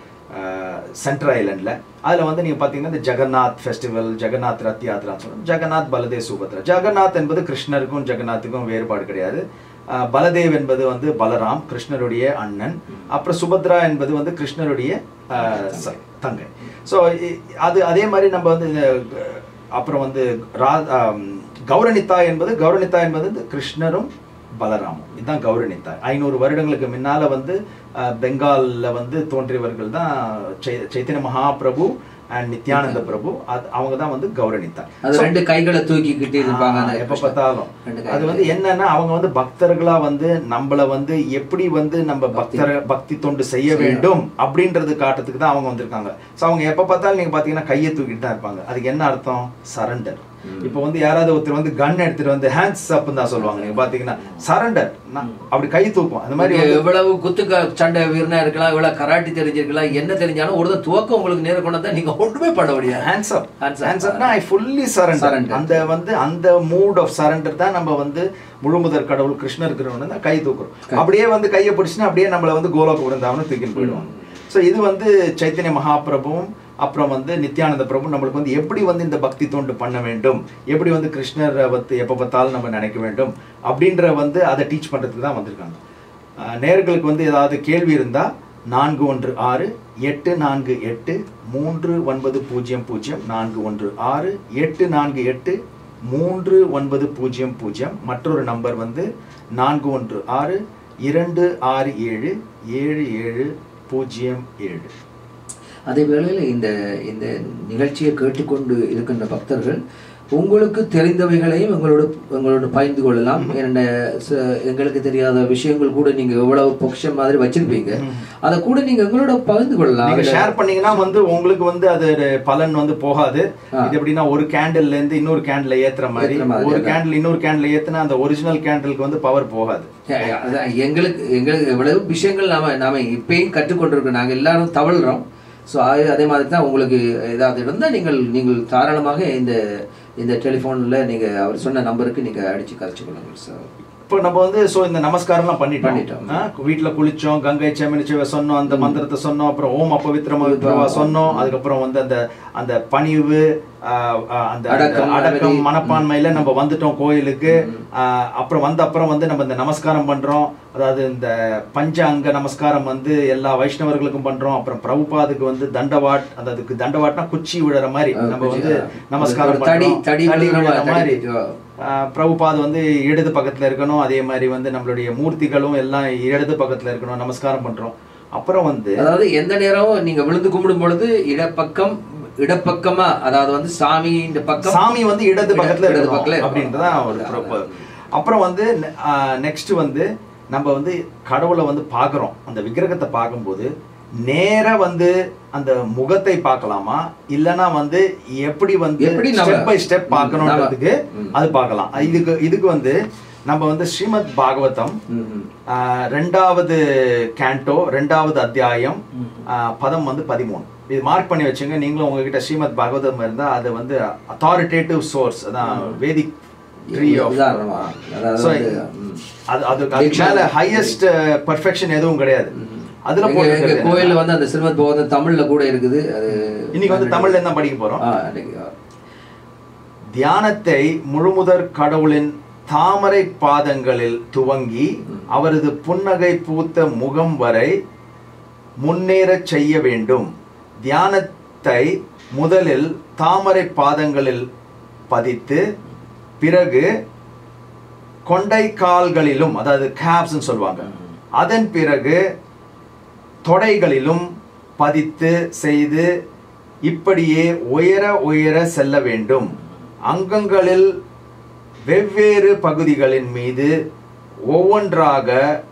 சென்ட்ரல் ஐலண்ட்ல அதுல வந்து நீங்க பாத்தீங்கன்னா இந்த ஜெகநாத் ஃபெஸ்டிவல் ஜெகநாத் ரத் யாத்திரான்னு சொல்லுவோம் ஜெகநாத் பலதே சுபத்ரா ஜெகநாத் என்பது கிருஷ்ணருக்கும் ஜெகநாத்துக்கும் வேறுபாடு கிடையாது ஆ, பலதேவ் என்பது வந்து பலராம் கிருஷ்ணருடைய அண்ணன் அப்புறம் சுபத்ரா என்பது வந்து கிருஷ்ணருடைய ஆ, ச- தங்கை ஸோ அது அதே மாதிரி நம்ம வந்து இந்த, அஹ், அப்புறம் வந்து ரா ஆம், கௌரணித்தா என்பது கௌரணித்தா என்பது இந்த கிருஷ்ணரும் பலராமும் இதுதான் கௌரணித்தா ஐநூறு வருடங்களுக்கு முன்னால வந்து அஹ், பெங்கால்ல வந்து தோன்றியவர்கள் தான் சை- சைத்தன்ய மகாபிரபு அண்ட் நித்யானந்த பிரபு அது அவங்க தான் வந்து கௌரணித்தா அது ரெண்டு கைகளை தூக்கிக்கிட்டு இருப்பாங்க அந்த ஆ, எப்ப கிருஷ்ண- பார்த்தாலும் ரெண்டு அது கைகளை. வந்து என்னன்னா அவங்க வந்து பக்தர்களா வந்து நம்மள வந்து எப்படி வந்து நம்ம பக்தர் பக்தி தொண்டு செய்ய வேண்டும் அப்படின்றது காட்டுறதுக்கு தான் அவங்க வந்திருக்காங்க ஸோ அவங்க எப்ப பார்த்தாலும் நீங்க பாத்தீங்கன்னா கையை தூக்கிட்டு தான் இருப்பாங்க அதுக்கு என்ன அர்த்தம் சரண்டர் இப்போ வந்து யாராவது ஒருத்தர் வந்து கன் எடுத்துட்டு வந்து ஹேண்ட்ஸ் அப் தான் சொல்லுவாங்க நீங்க பாத்தீங்கன்னா சரண்டர் அப்படி கை தூக்கும் அந்த மாதிரி நீங்க வந்து- எவ்வளவு குத்துக்க சண்டை வீரனா இருக்கலாம் எவ்வளவு கராட்டி தெரிஞ்சிருக்கலாம் என்ன தெரிஞ்சாலும் ஒரு துவக்கம் உங்களுக்கு நேரம் கொண்டு வந்தா நீங்க ஒன்றுமே பண்ண முடியாது hands up Hands up. Hands அப்னா ஐ ஃபுல்லி சரண்டர் Surrender. அந்த வந்து அந்த மூட் ஆஃப் சரண்டர் தான் நம்ம வந்து முழுமுதற் கடவுள் கிருஷ்ணர் இருக்கிறவங்க தான் கை தூக்குறோம் அப்படியே வந்து கையை பிடிச்சுன்னா அப்படியே நம்மள வந்து கோலோக விருந்தாவனு தூக்கின்னு போயிடுவாங்க ஸோ இது வந்து சைத்தன்ய மகாபிரபுவும் அப்புறம் வந்து நித்யானந்த பிரபு நம்மளுக்கு வந்து எப்படி வந்து இந்த பக்தி தொண்டு பண்ண வேண்டும் எப்படி வந்து கிருஷ்ணரை வந்து எப்போ பார்த்தாலும் நம்ம நினைக்க வேண்டும் அப்படின்ற வந்து அதை டீச் பண்றதுக்கு தான் வந்திருக்காங்க அஹ் நேயர்களுக்கு வந்து ஏதாவது கேள்வி இருந்தா நான்கு ஒன்று ஆறு எட்டு நான்கு எட்டு மூன்று ஒன்பது பூஜ்ஜியம் பூஜ்ஜியம் நான்கு ஒன்று ஆறு எட்டு நான்கு எட்டு மூன்று ஒன்பது பூஜ்ஜியம் பூஜ்ஜியம் மற்றொரு நம்பர் வந்து நான்கு ஒன்று ஆறு இரண்டு ஆறு ஏழு ஏழு ஏழு பூஜ்ஜியம் ஏழு அதே வேளையில் இந்த இந்த நிகழ்ச்சியை கேட்டுக்கொண்டு இருக்கின்ற பக்தர்கள் உங்களுக்கு தெரிந்தவைகளையும் எங்களோட எங்களோட பகிர்ந்து கொள்ளலாம் என்ன ச- எங்களுக்கு தெரியாத விஷயங்கள் கூட நீங்க எவ்வளவு பொக்ஷம் மாதிரி வச்சிருப்பீங்க அதை கூட நீங்க எங்களோட பகிர்ந்து கொள்ளலாம் நீங்க அதுல- ஷேர் பண்ணீங்கன்னா வந்து உங்களுக்கு வந்து அது பலன் வந்து போகாது ஆ. இது எப்படின்னா ஒரு கேண்டில்ல இருந்து இன்னொரு கேண்டில் ஏத்துற மாதிரி ஏத்துற மாதிரி, ஒரு அதான். கேண்டில் இன்னொரு கேண்டில் ஏத்துனா அந்த ஒரிஜினல் கேண்டிலுக்கு வந்து பவர் போகாது அதான் எங்களுக்கு எங்களுக்கு எவ்வளவு விஷயங்கள் நாம நாம இப்பயும் கற்றுக்கொண்டிருக்கோம் நாங்க எல்லாரும் தவழ்றோம் ஸோ அதே மாதிரி தான் உங்களுக்கு ஏதாவது இருந்தால் நீங்கள் நீங்கள் தாராளமாக இந்த இந்த டெலிஃபோனில் நீங்கள் அவர் சொன்ன நம்பருக்கு நீங்கள் அடித்து கழிச்சு கொள்ளுங்கள் சார் இப்போ நம்ம வந்து சோ இந்த நமஸ்காரம்லாம் பண்ணிட்டோம் பண்ணிட்டோம். ஆ, வீட்ல குளிச்சோம் கங்கை செமனிச்சுவ சொன்னோம் அந்த மந்திரத்தை சொன்னோம் அப்புறம் ஓம் அப்பவித்திரமா வித்ரவா சொன்னோம் அதுக்கப்புறம் வந்து அந்த அந்த பணிவு ஆ, ஆ, அந்த அடக்கம், அந்த அடக்கம் அமைதி. மனப்பான்மையில நம்ம வந்துட்டோம் கோயிலுக்கு ஆ, அப்புறம் வந்த அப்புறம் வந்து நம்ம இந்த நமஸ்காரம் பண்றோம் அதாவது இந்த பஞ்ச அங்க நமஸ்காரம் வந்து எல்லா வைஷ்ணவர்களுக்கும் பண்றோம் அப்புறம் பிரபுபாதுக்கு வந்து தண்டவாட் அந்த அதுக்கு தண்டவாட்னா குச்சி விழுற மாதிரி ஆ, நம்ம குச்சி, வந்து ஆ. நமஸ்காரம் ஒரு தடி- பண்றோம். தடி தடி விழுற விழுற மாதிரி, மாதிரி தடி, ஆ. ஆஹ் பிரபுபாத் வந்து இடது பக்கத்துல இருக்கணும் அதே மாதிரி வந்து நம்மளுடைய மூர்த்திகளும் எல்லாம் இடது பக்கத்துல இருக்கணும் நமஸ்காரம் பண்றோம் அப்புறம் வந்து அதாவது எந்த நேரமும் நீங்க விழுந்து கும்பிடும் பொழுது இடப்பக்கம் இடப்பக்கமா அதாவது வந்து சாமி இந்த பக்கம் சாமி வந்து இடது இட- பக்கத்துல இடது இருக்கணும் பக்கத்துல இருக்கணும். அப்படின்றதான் ஒரு அதான், proper. அதான். அப்புறம் வந்து நெக்ஸ்ட் வந்து நம்ம வந்து கடவுளை வந்து பார்க்குறோம் அந்த விக்கிரகத்தை பார்க்கும்போது நேரா வந்து அந்த முகத்தை பார்க்கலாமா இல்லனா வந்து எப்படி வந்து எப்படி நம்ம- ஸ்டெப் பை ஸ்டெப் பார்க்கணுன்றதுக்கு ம். அது பார்க்கலாம் இதுக்கு இதுக்கு வந்து நம்ம வந்து ஸ்ரீமத் பாகவதம் ம், ம். ஆஹ் ரெண்டாவது கேண்டோ ரெண்டாவது அத்தியாயம் ஆஹ் பதம் வந்து பதிமூணு இது மார்க் பண்ணி வச்சுங்க நீங்களும் உங்ககிட்ட ஸ்ரீமத் பாகவதம் இருந்தா அது வந்து அத்தாரிட்டேட்டிவ் சோர்ஸ் அதான் வேதிக் ட்ரீ ஆஃப் உதாரணமா அதாவது So, வந்து, ம். அது அது அதுக்கு மேல ஹையஸ்ட் பர்ஃபெக்ஷன் எதுவும் கிடையாது அதுல எங்க- எங்க போட்டு கோயில்ல வந்து அந்த சிறுமத் பகவதம் தமிழ்ல கூட இருக்குது அது இன்னைக்கு வந்து தமிழ்ல தான் படிக்க போறோம் ஆ, அன்னைக்கு, ஆ. தியானத்தை முழுமுதற் கடவுளின் தாமரை பாதங்களில் துவங்கி அவரது புன்னகை பூத்த முகம் வரை முன்னேறச் செய்ய வேண்டும் தியானத்தை முதலில் தாமரை பாதங்களில் பதித்து பிறகு கொண்டை கால்களிலும் அதாவது கேப்ஸ்ன்னு சொல்லுவாங்க அதன் பிறகு தொடைகளிலும் பதித்து செய்து இப்படியே உயர உயர செல்ல வேண்டும் அங்கங்களில் வெவ்வேறு பகுதிகளின் மீது ஒவ்வொன்றாக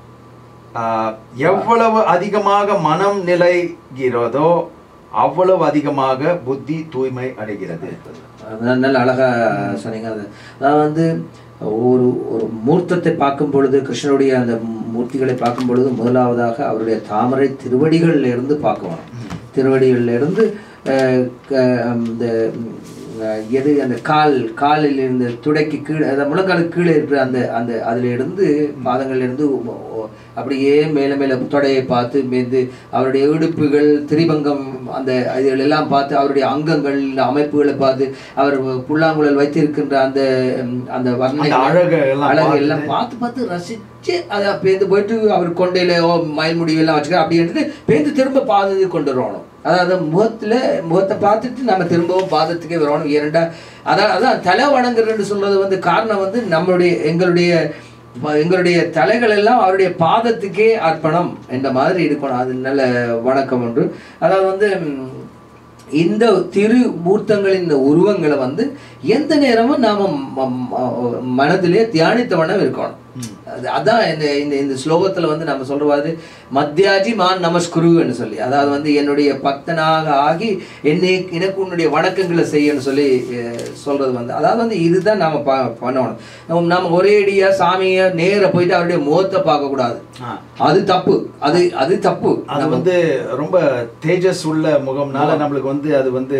ஆஹ், எவ்வளவு அதிகமாக மனம் நிலைகிறதோ அவ்வளவு அதிகமாக புத்தி தூய்மை அடைகிறது அதான் நல்ல அழகா சொன்னீங்க அது அதாவது வந்து ஒரு ஒரு மூர்த்தத்தை பார்க்கும் பொழுது கிருஷ்ணனுடைய அந்த மூர்த்திகளை பார்க்கும் பொழுது முதலாவதாக அவருடைய தாமரை திருவடிகள்ல இருந்து பார்க்கணும் திருவடிகள்ல இருந்து அஹ், க- அந்த ம், அஹ், எது அந்த கால் காலில் இருந்து துடைக்கு கீழே அந்த முழங்காலுக்கு கீழே இருக்கிற அந்த அந்த அதுல இருந்து பாதங்கள்ல இருந்து ஒ- ஒ- அப்படியே மேல மேல தொடையை பார்த்து மேந்து அவருடைய இடுப்புகள் திரிபங்கம் அந்த இதுகள் எல்லாம் பார்த்து அவருடைய அங்கங்கள் இந்த அமைப்புகளை பார்த்து அவர் புல்லாங்குழல் வைத்திருக்கின்ற அந்த ம், அந்த வர்ணனை அந்த அழகை எல்லாம் அழகு பார்த்து. எல்லாம் பார்த்து பார்த்து ரசிச்சு அதை பேந்து போயிட்டு அவர் கொண்டையில ஓ மயில் முடிவெல்லாம் வச்சுக்க அப்படின்ட்டு பேந்து திரும்ப பாதத்துக்கு கொண்டு வரணும் அதாவது முகத்துல முகத்தை பார்த்துட்டு நம்ம திரும்பவும் பாதத்துக்கே வரணும் ஏனெண்டா அதான் அதான் தலை வணங்குறன்னு சொல்றது வந்து காரணம் வந்து நம்மளுடைய எங்களுடைய ப- எங்களுடைய தலைகள் எல்லாம் அவருடைய பாதத்துக்கே அர்ப்பணம் என்ற மாதிரி இருக்கணும் அது நல்ல வணக்கம் ஒன்று அதாவது வந்து ம், இந்த திரு மூர்த்தங்களின் இந்த உருவங்களை வந்து எந்த நேரமும் நாம ம- ம- மனதிலே தியானித்த வண்ணம் இருக்கணும் அது- அதான் இந்த இந்த இந்த ஸ்லோகத்துல வந்து நம்ம சொல்றது மத்தியாஜி மான் நமஸ்குருன்னு சொல்லி அதாவது வந்து என்னுடைய பக்தனாக ஆகி என்னை எனக்கு உன்னுடைய வணக்கங்களை செய்யன்னு சொல்லி அஹ், சொல்றது வந்து அதாவது வந்து இதுதான் நாம ப- பண்ணணும் நம்ம- நாம ஒரேடியா சாமியை நேர போயிட்டு அவருடைய முகத்தை பார்க்க கூடாது ஆ. அது தப்பு அது அது தப்பு அது வந்து ரொம்ப தேஜஸ் உள்ள முகம்னால நம்மளுக்கு வந்து அது வந்து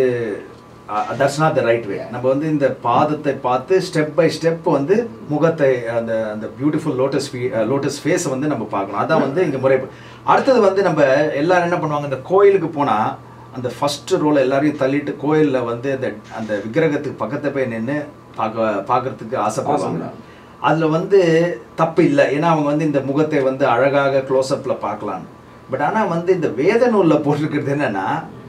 that's not the right way நம்ம வந்து இந்த பாதத்தை பார்த்து ஸ்டெப் பை ஸ்டெப் வந்து முகத்தை அந்த அந்த பியூட்டிஃபுல் லோட்டஸ் லோட்டஸ் ஃபேஸை வந்து நம்ம பார்க்கணும் அதான் வந்து இங்க முறை அடுத்தது வந்து நம்ம எல்லாரும் என்ன பண்ணுவாங்க இந்த கோயிலுக்கு போனா அந்த ஃபர்ஸ்ட் ரோல எல்லாரையும் தள்ளிட்டு கோயில்ல வந்து அந்த அந்த விக்கிரகத்துக்கு பக்கத்துல போய் நின்று பார்க்க பார்க்கறதுக்கு ஆசைப்படுவாங்க அதுல வந்து தப்பு இல்லை ஏன்னா அவங்க வந்து இந்த முகத்தை வந்து அழகாக க்ளோஸ்அப்ல பார்க்கலாம் பட் ஆனா வந்து இந்த வேத நூல்ல போட்டிருக்கிறது என்னன்னா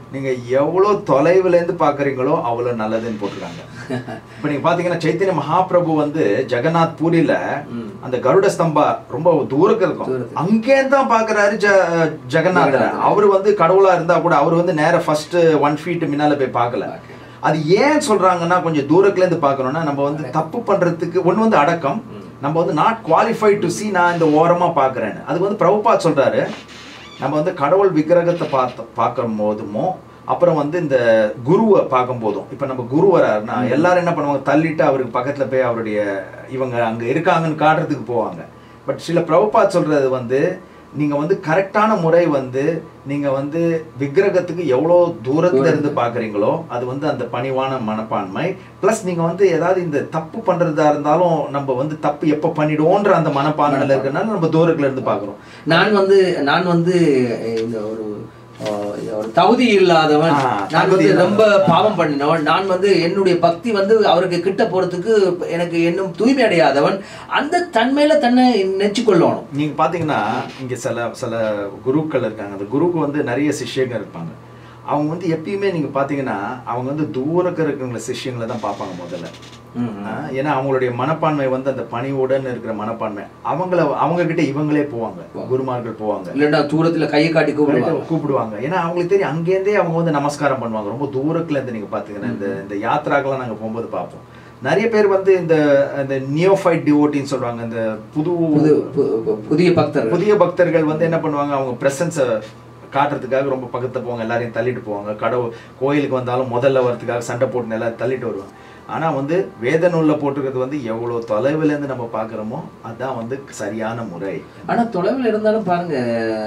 நீங்க எவ்வளவு தொலைவுல இருந்து பாக்குறீங்களோ அவ்வளவு நல்லதுன்னு போட்டிருக்காங்க இப்ப நீங்க பாத்தீங்கன்னா சைத்தன்ய மகாபிரபு வந்து ஜெகநாத் பூரியில ம். அந்த கருட ஸ்தம்பா ரொம்ப தூரக்கு இருக்கும் தூரத்துல. அங்கே தான் பாக்குறாரு ஜ ஜெகநாதர் ஜெகநாதர். அவர் வந்து கடவுளா இருந்தா கூட அவர் வந்து நேர ஃபர்ஸ்ட் ஒன் ஃபீட் முன்னால போய் பார்க்கல அது ஏன் சொல்றாங்கன்னா கொஞ்சம் தூரத்துல இருந்து பார்க்கணும்னா நம்ம வந்து தப்பு பண்றதுக்கு ஒண்ணு வந்து அடக்கம் நம்ம வந்து நாட் குவாலிஃபைட் டு see நான் இந்த ஓரமா பார்க்கறேன்னு அது வந்து பிரபுபாத் சொல்றாரு நம்ம வந்து கடவுள் விக்கிரகத்தை பார்த்து பார்க்கும் போதுமோ அப்புறம் வந்து இந்த குருவை பார்க்கும் போதும் இப்போ நம்ம குரு வராருன்னா எல்லாரும் என்ன பண்ணுவாங்க தள்ளிட்டு அவருக்கு பக்கத்துல போய் அவருடைய இவங்க அங்க இருக்காங்கன்னு காட்டுறதுக்கு போவாங்க பட் சில பிரபுபாத் சொல்றது வந்து நீங்க வந்து கரெக்டான முறை வந்து நீங்க வந்து விக்கிரகத்துக்கு எவ்வளோ தூரத்துல இருந்து பாக்குறீங்களோ அது வந்து அந்த பணிவான மனப்பான்மை ப்ளஸ் நீங்க வந்து ஏதாவது இந்த தப்பு பண்றதா இருந்தாலும் நம்ம வந்து தப்பு எப்ப பண்ணிடுவோன்ற அந்த மனப்பான்மையில இருக்கனால நம்ம தூரத்துல இருந்து பாக்குறோம் நான் வந்து நான் வந்து இந்த ஒரு அஹ், ஒரு தகுதி இல்லாதவன் ஆ, நான் தகுதி வந்து இல்லாதவன். ரொம்ப பாவம் பண்ணினவன் நான் வந்து என்னுடைய பக்தி வந்து அவருக்கு கிட்ட போறதுக்கு எனக்கு இன்னும் தூய்மை அடையாதவன் அந்த தன்மையில தன்னை நெச்சிக்கொள்ளணும் நீங்க பாத்தீங்கன்னா இங்க சில சில குருக்கள் இருக்காங்க அந்த குருக்கு வந்து நிறைய சிஷ்யங்க இருப்பாங்க அவங்க வந்து எப்பயுமே நீங்க பாத்தீங்கன்னா அவங்க வந்து தூரக்க இருக்கிறவங்கள சிஷ்யங்களை தான் பார்ப்பாங்க முதல்ல ஆ, ஏன்னா அவங்களுடைய மனப்பான்மை வந்து அந்த பணிவுடன் இருக்கிற மனப்பான்மை அவங்கள அவங்க கிட்ட இவங்களே போவாங்க குருமார்கள் போவாங்க இல்லைன்னா தூரத்துல கையை காட்டி கூப்பிடுவாங்க கூப்பிடுவாங்க ஏன்னா அவங்களுக்கு தெரியும் அங்கேருந்தே அவங்க வந்து நமஸ்காரம் பண்ணுவாங்க ரொம்ப தூரத்துல இருந்து நீங்க பாத்தீங்கன்னா இந்த இந்த யாத்திராக்கெல்லாம் நாங்க போகும்போது பார்ப்போம் நிறைய பேர் வந்து இந்த இந்த நியோஃபைட் டிவோட்டின்னு சொல்றாங்க இந்த புது புது பு- பு- புதிய பக்தர்கள் புதிய பக்தர்கள் வந்து என்ன பண்ணுவாங்க அவங்க பிரசன்ஸை காட்டுறதுக்காக ரொம்ப பக்கத்துல போவாங்க எல்லாரையும் தள்ளிட்டு போவாங்க கடவுள் கோயிலுக்கு வந்தாலும் முதல்ல வரதுக்காக சண்டை போட்டு எல்லாரும் தள்ளிட்டு வருவாங்க ஆனா வந்து வேத நூல்ல போட்டிருக்கிறது வந்து எவ்வளவு தொலைவுல இருந்து நம்ம பாக்குறோமோ அதான் வந்து சரியான முறை ஆனா தொலைவில் இருந்தாலும் பாருங்க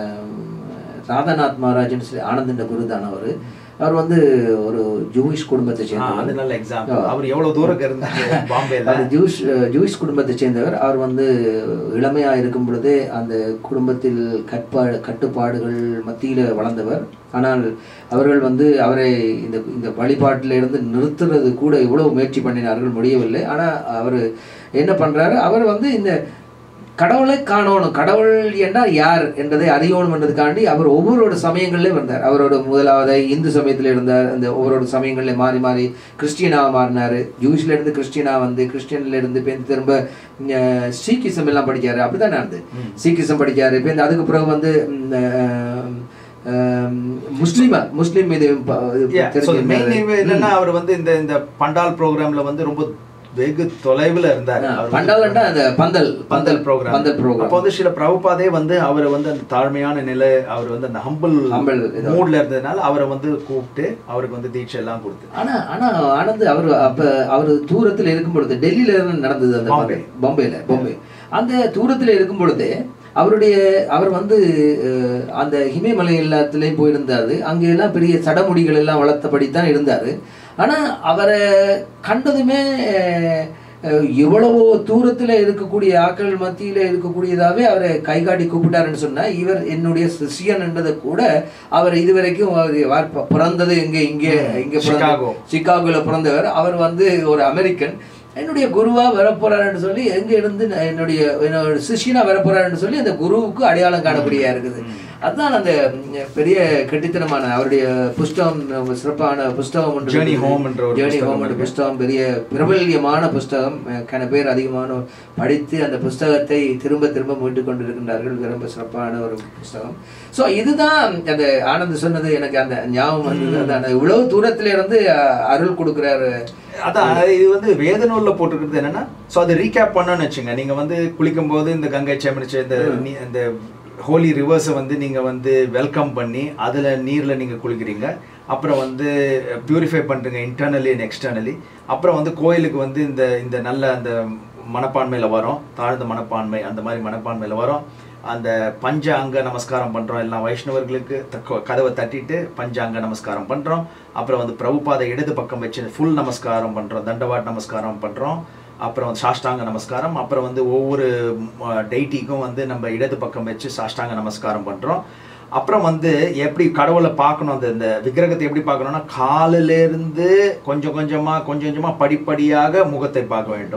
ராதாநாத் மகாராஜன் சொல்லி ஆனந்தண்ட குருதான் அவர் அவர் வந்து ஒரு ஜூயிஷ் குடும்பத்தை ஆ, அது சேர்ந்தவர் நல்ல எக்ஸாம்பிள் அவர் எவ்வளவு தூரம் இருந்தாரு பாம்பேல அவர் ஜூஸ் ஜூயிஷ் குடும்பத்தை சேர்ந்தவர் அவர் வந்து இளமையா இருக்கும் பொழுதே அந்த குடும்பத்தில் கட்பா கட்டுப்பாடுகள் மத்தியில வளர்ந்தவர் ஆனால் அவர்கள் வந்து அவரை இந்த இந்த வழிபாட்டில இருந்து நிறுத்துறது கூட இவ்வளவு முயற்சி பண்ணினார்கள் முடியவில்லை ஆனா அவர் என்ன பண்றாரு அவர் வந்து இந்த கடவுளை காணணும் கடவுள் என்றால் யார் என்பதை அறியணும் என்றதுக்காண்டி அவர் ஒவ்வொரு சமயங்கள்லயும் இருந்தார் அவரோட முதலாவது இந்து சமயத்துல இருந்தார் அந்த ஒவ்வொரு சமயங்கள்ல மாறி மாறி கிறிஸ்டியனாக மாறினாரு ஜூஸ்ல இருந்து கிறிஸ்டியனா வந்து கிறிஸ்டியன்ல இருந்து இப்போ திரும்ப அஹ், சீக்கிசம் எல்லாம் படிச்சாரு அப்படிதான் நடந்து சீக்கிசம் படிச்சாரு இப்போ இந்த அதுக்கு பிறகு வந்து ம், அஹ், அஹ், முஸ்லிமா முஸ்லிம் இது ப- இது Yeah, so the main தெரிஞ்சிருந்தாரு. thing என்னன்னா அவர் வந்து இந்த இந்த பண்டால் ப்ரோக்ராம்ல வந்து ரொம்ப வெகு தொலைவுல இருந்தாரு ஆ, அவர் வந்து பண்டால்ன்றா அந்த பந்தல் பந்தல் ப்ரோக்ராம் பந்தல் ப்ரோக்ராம் அப்போ வந்து சில பிரபுபாதே வந்து அவரை வந்து அந்த தாழ்மையான நிலை அவர் வந்து அந்த ஹம்பிள் Humble இது. மூட்ல இருந்ததுனால அவரை வந்து கூப்பிட்டு அவருக்கு வந்து தீட்சை எல்லாம் கொடுத்து ஆனா ஆனா ஆனந்த் அவர் அப்ப அவர் தூரத்துல இருக்கும் பொழுது டெல்லியில இருந்து நடந்தது அந்த பாம்பே. பாம்பேல பாம்பே அந்த தூரத்துல இருக்கும் பொழுது அவருடைய அவர் வந்து அஹ், அந்த இமயமலை எல்லாத்துலயும் போயிருந்தாரு அங்க எல்லாம் பெரிய சடமுடிகள் எல்லாம் வளர்த்தபடி தான் இருந்தாரு ஆனா அவரை கண்டதுமே அஹ், அஹ், எவ்வளவோ தூரத்துல இருக்கக்கூடிய ஆக்கள் மத்தியில இருக்கக்கூடியதாவே அவரை கை காட்டி கூப்பிட்டாருன்னு சொன்னா இவர் என்னுடைய சிஷியன் என்றதை கூட அவர் இதுவரைக்கும் அவர் வார் ப- பிறந்தது எங்க இங்க இங்க பிறந்த- சிகாகோ. சிகாகோல பிறந்தவர் அவர் வந்து ஒரு அமெரிக்கன் என்னுடைய குருவா வரப்போறாருன்னு சொல்லி எங்க இருந்து நான் என்னுடைய என்னோட சிஷியனா வரப்போறாருன்னு சொல்லி அந்த குருவுக்கு அடையாளம் காணக்கூடியா இருக்குது அதுதான் அந்த ம், பெரிய கெட்டித்தனமான அவருடைய புஸ்தகம் ரொம்ப சிறப்பான புஸ்தகம் ஒன்று Journey இருக்குது. Home என்ற ஒரு Journey புஸ்தகம் Home என்ற இருக்கு. புஸ்தகம் பெரிய பிரபல்யமான புஸ்தகம் கன பேர் அதிகமான படித்து அந்த புஸ்தகத்தை திரும்ப திரும்ப மீட்டு கொண்டிருக்கின்றார்கள் ரொம்ப சிறப்பான ஒரு புஸ்தகம் ஸோ இதுதான் அந்த ஆனந்த் சொன்னது எனக்கு அந்த ஞாபகம் வந்தது அந்த- அந்த இவ்வளவு தூரத்துல இருந்து அஹ், அருள் கொடுக்குறாரு அதான் இது வந்து வேத நூல்ல போட்டிருக்கிறது என்னன்னா சோ அதை ரீகேப் பண்ணணும்னு வச்சுங்க நீங்க வந்து குளிக்கும் போது இந்த கங்கை செமனிச்சு இந்த நீ- இந்த ஹோலி ரிவர்ஸை வந்து நீங்க வந்து வெல்கம் பண்ணி அதுல நீர்ல நீங்க குளிக்கிறீங்க அப்புறம் வந்து பியூரிஃபை பண்றீங்க இன்டர்னலி அண்ட் எக்ஸ்டர்னலி அப்புறம் வந்து கோயிலுக்கு வந்து இந்த இந்த நல்ல அந்த மனப்பான்மையில வரும் தாழ்ந்த மனப்பான்மை அந்த மாதிரி மனப்பான்மையில வரும் அந்த பஞ்ச அங்க நமஸ்காரம் பண்றோம் எல்லாம் வைஷ்ணவர்களுக்கு தக்க- கதவை தட்டிட்டு பஞ்ச அங்க நமஸ்காரம் பண்றோம் அப்புறம் வந்து பிரபுபாத இடது பக்கம் வச்சு ஃபுல் நமஸ்காரம் பண்றோம் தண்டவாட் நமஸ்காரம் பண்றோம் அப்புறம் வந்து சாஷ்டாங்க நமஸ்காரம் அப்புறம் வந்து ஒவ்வொரு டைட்டிக்கும் வந்து நம்ம இடது பக்கம் வச்சு சாஷ்டாங்க நமஸ்காரம் பண்றோம் அப்புறம் வந்து எப்படி கடவுளை பார்க்கணும் அந்த இந்த விக்கிரகத்தை எப்படி பார்க்கணும்னா காலில இருந்து கொஞ்சம் கொஞ்சமா கொஞ்சம் கொஞ்சமா படிப்படியாக முகத்தை பார்க்க வேண்டும்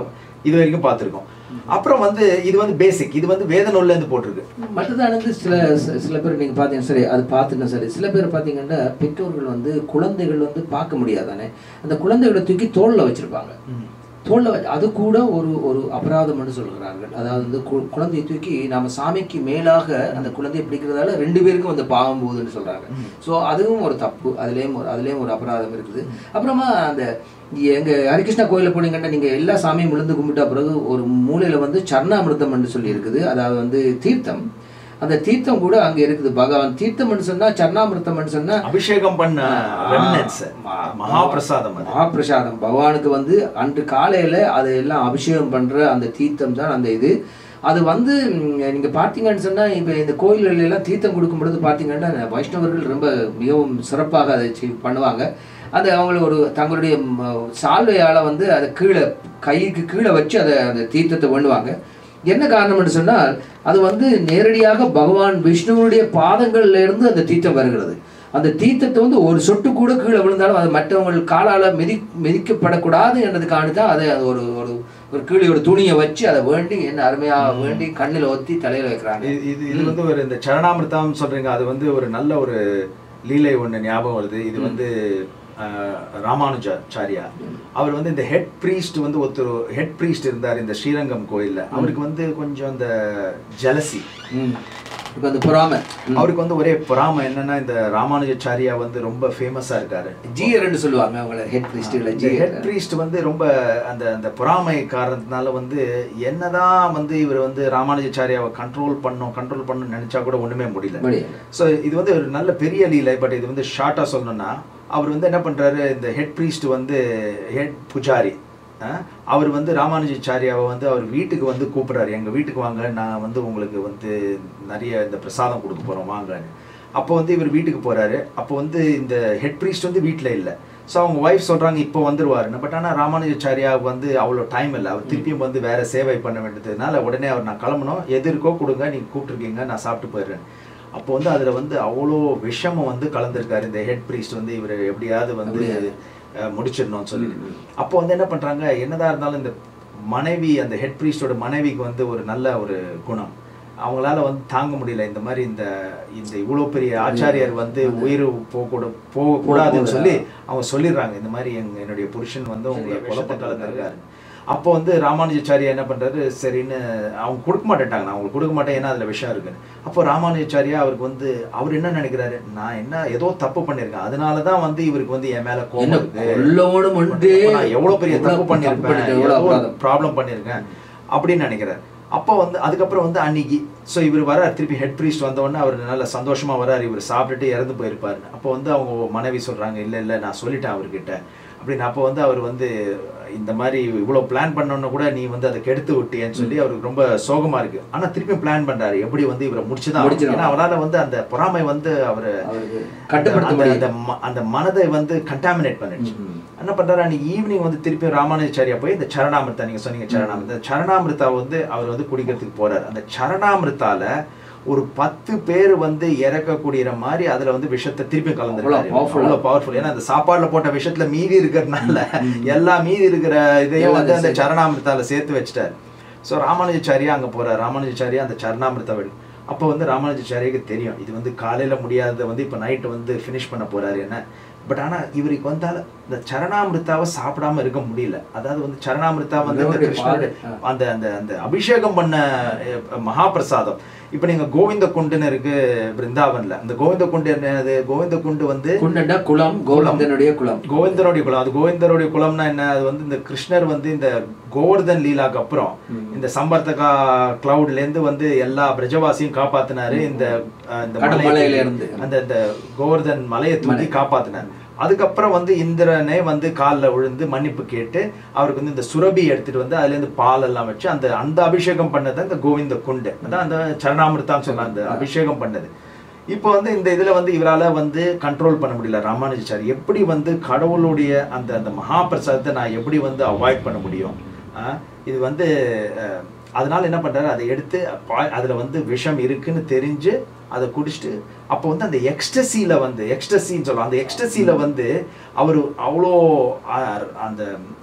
இது வரைக்கும் பார்த்துருக்கோம் அப்புறம் வந்து இது வந்து பேசிக் இது வந்து வேத நூல்ல இருந்து போட்டிருக்கு மற்றதானது சில சி- சில பேர் நீங்கள் பார்த்தீங்கன்னா சரி அது பார்த்துட்டேன் சரி சில பேர் பார்த்தீங்கன்னா பெற்றோர்கள் வந்து குழந்தைகள் வந்து பார்க்க முடியாதானே அந்த குழந்தைகளை தூக்கி தோளில் வச்சிருப்பாங்க தோளில் வச்சு அது கூட ஒரு ஒரு அபராதம்னு சொல்கிறார்கள் அதாவது வந்து கு- குழந்தையை தூக்கி நாம சாமிக்கு மேலாக அந்த குழந்தையை பிடிக்கிறதால ரெண்டு பேருக்கும் அந்த பாவம் போகுதுன்னு சொல்றாங்க ஸோ அதுவும் ஒரு தப்பு அதுலேயும் ஒரு அதுலேயும் ஒரு அபராதம் இருக்குது அப்புறமா அந்த எங்க ஹரிகிருஷ்ணா கோயிலில் போனீங்கன்னா நீங்க எல்லா சாமியும் விழுந்து கும்பிட்ட பிறகு ஒரு மூலையில வந்து சர்ணாமிர்தம்னு சொல்லி இருக்குது அதாவது வந்து தீர்த்தம் அந்த தீர்த்தம் கூட அங்க இருக்குது பகவான் தீர்த்தம்னு சொன்னா சர்ணாமிர்தம்னு சொன்னா அபிஷேகம் பண்ண remnants. ஆ, மகாபிரசாதம் அது மகாபிரசாதம் பகவானுக்கு வந்து அன்று காலையில அதை எல்லாம் அபிஷேகம் பண்ற அந்த தீர்த்தம் தான் அந்த இது அது வந்து ம், நீங்க பார்த்தீங்கன்னு சொன்னா இப்ப இந்த கோயில்கள் எல்லாம் தீர்த்தம் கொடுக்கும் பொழுது பார்த்தீங்கன்னா வைஷ்ணவர்கள் ரொம்ப மிகவும் சிறப்பாக அதை செய்- பண்ணுவாங்க அது அவங்கள ஒரு தங்களுடைய ம், சால்வையால வந்து அதை கீழே கைக்கு கீழே வச்சு அதை அந்த தீர்த்தத்தை பண்ணுவாங்க என்ன காரணம்னு சொன்னால் அது வந்து நேரடியாக பகவான் விஷ்ணுவுடைய பாதங்கள்ல இருந்து அந்த தீர்த்தம் வருகிறது அந்த தீர்த்தத்தை வந்து ஒரு சொட்டு கூட கீழே விழுந்தாலும் அது மற்றவங்க காலால மிதி மிதிக்கப்படக்கூடாது என்றதுக்காண்டி தான் அதை அது ஒரு ஒரு ஒரு கீழே ஒரு துணியை வச்சு அதை வேண்டி என்ன அருமையா வேண்டி கண்ணில் ஒத்தி தலையில வைக்கிறாங்க இது இது இது வந்து ஒரு இந்த சரணாமிர்தம் சொல்றீங்க அது வந்து ஒரு நல்ல ஒரு லீலை ஒண்ணு ஞாபகம் வருது இது வந்து அஹ், ராமானுஜாச்சாரியா அவர் வந்து இந்த ஹெட் ப்ரீஸ்ட் வந்து ஒருத்தர் ஹெட் ப்ரீஸ்ட் இருந்தார் இந்த ஸ்ரீரங்கம் கோயில்ல அவருக்கு வந்து கொஞ்சம் இந்த ஜலசி ம். இப்போ அந்த பொறாமை ம். அவருக்கு வந்து ஒரே பொறாமை என்னன்னா இந்த ராமானுஜாச்சாரியா வந்து ரொம்ப ஃபேமஸா இருக்காரு ஜீயர்னு சொல்லுவாங்க அவங்கள ஹெட் பிரிஸ்டுகளை இந்த ஜீயர் ஹெட் ப்ரீஸ்ட் வந்து ரொம்ப அந்த அந்த பொறாமை காரணத்தினால வந்து என்னதான் வந்து இவர் வந்து ராமானுஜாச்சாரியாவை கண்ட்ரோல் பண்ணும் கண்ட்ரோல் பண்ணணும்னு நினைச்சா கூட ஒண்ணுமே முடியல முடியல. ஸோ இது வந்து ஒரு நல்ல பெரிய லீலை பட் இது வந்து ஷார்ட்டாக சொல்லணும்னா அவர் வந்து என்ன பண்றாரு இந்த ஹெட் ப்ரீஸ்ட் வந்து ஹெட் புஜாரி அஹ், அவர் வந்து ராமானுஜாச்சாரியாவை வந்து அவர் வீட்டுக்கு வந்து கூப்பிடுறாரு எங்க வீட்டுக்கு வாங்க நான் வந்து உங்களுக்கு வந்து நிறைய இந்த பிரசாதம் கொடுக்க போறோம் வாங்கன்னு அப்போ வந்து இவர் வீட்டுக்கு போறாரு அப்போ வந்து இந்த ஹெட் ப்ரீஸ்ட் வந்து வீட்டில் இல்லை ஸோ அவங்க ஒய்ஃப் சொல்றாங்க இப்போ வந்துருவாருன்னு பட் ஆனால் ராமானுஜாச்சாரியாவுக்கு வந்து அவ்வளோ டைம் இல்லை அவர் திருப்பியும் வந்து வேற சேவை பண்ண வேண்டியதுனால உடனே அவர் நான் கிளம்பணும் எது இருக்கோ கொடுங்க நீங்க கூப்பிட்டுருக்கீங்க நான் சாப்பிட்டு போயிடுறேன் அப்போ வந்து அதுல வந்து அவ்வளோ விஷமம் வந்து கலந்துருக்காரு இந்த ஹெட் ப்ரீஸ்ட் வந்து இவர் எப்படியாவது வந்து அஹ், முடிச்சிடணும்னு சொல்லி அப்போ வந்து என்ன பண்றாங்க என்னதான் இருந்தாலும் இந்த மனைவி அந்த ஹெட் ப்ரீஸ்டோட மனைவிக்கு வந்து ஒரு நல்ல ஒரு குணம் அவங்களால வந்து தாங்க முடியல இந்த மாதிரி இந்த இந்த இவ்வளோ பெரிய ஆச்சாரியார் வந்து உயிர் போகக்கூட போகக்கூடாதுன்னு சொல்லி அவங்க சொல்லிடுறாங்க இந்த மாதிரி எங்க என்னுடைய புருஷன் வந்து உங்களை குழப்பம் கலந்துருக்காரு அப்போ வந்து ராமானுஜாச்சாரியா என்ன பண்றாரு சரின்னு அவங்க கொடுக்க மாட்டேன்ட்டாங்க நான் அவங்களுக்கு கொடுக்க மாட்டேன் ஏன்னா அதுல விஷயம் இருக்குன்னு அப்போ ராமானுஜாச்சாரியா அவருக்கு வந்து அவர் என்ன நினைக்கிறாரு நான் என்ன ஏதோ தப்பு பண்ணியிருக்கேன் அதனால தான் வந்து இவருக்கு வந்து என் மேல என்ன கோபம் இருக்கு கொல்லோடும் உண்டு. நான் எவ்வளவு பெரிய எவ்வளவு தப்பு பண்ணியிருப்பேன் பண்ணிட்டேன், எவ்வளவு அபராதம். ப்ராப்ளம் பண்ணியிருக்கேன் அப்படின்னு நினைக்கிறார் அப்போ வந்து அதுக்கப்புறம் வந்து அன்னைக்கு ஸோ இவர் வரார் திருப்பி ஹெட் ப்ரீஸ்ட் வந்தோடனே அவர் நல்ல சந்தோஷமா வரார் இவர் சாப்பிட்டுட்டு இறந்து போயிருப்பாரு அப்போ வந்து அவங்க மனைவி சொல்றாங்க இல்லை இல்லை நான் சொல்லிட்டேன் அவர்கிட்ட அப்படின்னு அப்போ வந்து அவர் வந்து இந்த மாதிரி இவ்வளோ பிளான் பண்ணோன்னு கூட நீ வந்து அதை கெடுத்து விட்டியேன்னு சொல்லி அவருக்கு ரொம்ப சோகமா இருக்கு ஆனா திருப்பி பிளான் பண்றாரு எப்படி வந்து இவரை முடிச்சுதான் முடிச்சிடணும். ஏன்னா அவரால வந்து அந்த பொறாமை வந்து அவரு அவருக்கு கட்டுப்படுத்த அந்த- முடியல. அந்த ம- அந்த மனதை வந்து கண்டாமினேட் பண்ணிடுச்சு ம். என்ன பண்றாரு அன்னைக்கு ஈவினிங் வந்து திருப்பி ராமானுஜாரியா போய் இந்த சரணாமிர்தா நீங்க சொன்னீங்க சரணாமிர்தா சரணாமிர்தா வந்து அவர் வந்து குடிக்கிறதுக்கு போறாரு அந்த சரணாமிர்தால ஒரு பத்து பேர் வந்து இறக்கக்கூடிய மாதிரி அதுல வந்து விஷத்தை திருப்பி கலந்துருக்காரு அவ்வளவு powerful-ஆ. அவ்வளவு பவர்ஃபுல் ஏன்னா அந்த சாப்பாடுல போட்ட விஷயத்துல மீதி இருக்கிறதுனால எல்லா மீதி இருக்கிற இதையும் வந்து அந்த சரணாமிர்தால சேர்த்து வச்சுட்டாரு ஸோ ராமானுஜாச்சாரியா அங்க போறாரு ராமானுஜாச்சாரியா அந்த சரணாமிர்தா வெடி அப்போ வந்து ராமானுஜாச்சாரியாக்கு தெரியும் இது வந்து காலையில முடியாததை வந்து இப்போ நைட்டு வந்து ஃபினிஷ் பண்ண போறாரு என்ன பட் ஆனா இவருக்கு வந்தால இந்த சரணாமிர்தாவை சாப்பிடாம இருக்க முடியல அதாவது வந்து சரணாமிர்தா வந்து இந்த அதோடைய கிருஷ்ணருடைய பால், அந்த அந்த அந்த அபிஷேகம் பண்ண அஹ், மகாபிரசாதம் இப்போ நீங்க கோவிந்த குண்டுன்னு இருக்கு பிருந்தாவன்ல அந்த கோவிந்த குண்டு என்னது கோவிந்த குண்டு வந்து குண்டண்டா குளம் கோவிந்தனுடைய குளம் கோவிந்தனுடைய குலம் அது கோவிந்தனுடைய குலம்னா என்ன அது வந்து இந்த கிருஷ்ணர் வந்து இந்த கோவர்தன் லீலாக்கு அப்புறம் இந்த சம்பர்த்தகா கிளவுட்ல இருந்து வந்து எல்லா பிரஜவாசியும் காப்பாத்தினாரு இந்த அஹ், இந்த கடல் மலையை மலையில தூக்கி- இருந்து. அந்த இந்த கோவர்தன் மலையை தூக்கி காப்பாத்தினார் அதுக்கப்புறம் வந்து இந்திரனே வந்து காலில் விழுந்து மன்னிப்பு கேட்டு அவருக்கு வந்து இந்த சுரபி எடுத்துட்டு வந்து அதுல இருந்து பால் எல்லாம் வச்சு அந்த அந்த அபிஷேகம் பண்ணது இந்த கோவிந்த குண்டு அதான் அந்த சரணாமிர்தான்னு சொன்ன அந்த அபிஷேகம் பண்ணது இப்போ வந்து இந்த இதுல வந்து இவரால வந்து கண்ட்ரோல் பண்ண முடியல ராமானுஜாச்சாரி எப்படி வந்து கடவுளுடைய அந்த அந்த மகாபிரசாதத்தை நான் எப்படி வந்து அவாய்ட் பண்ண முடியும் ஆ, இது வந்து அஹ், அதனால என்ன பண்றாரு அதை எடுத்து பா- அதுல வந்து விஷம் இருக்குன்னு தெரிஞ்சு அதை குடிச்சிட்டு அப்போ வந்து அந்த எக்ஸ்டசியில வந்து எக்ஸ்டசின்னு சொல்லுவோம் அந்த எக்ஸ்டசியில வந்து அவர் அவ்வளோ அஹ், அந்த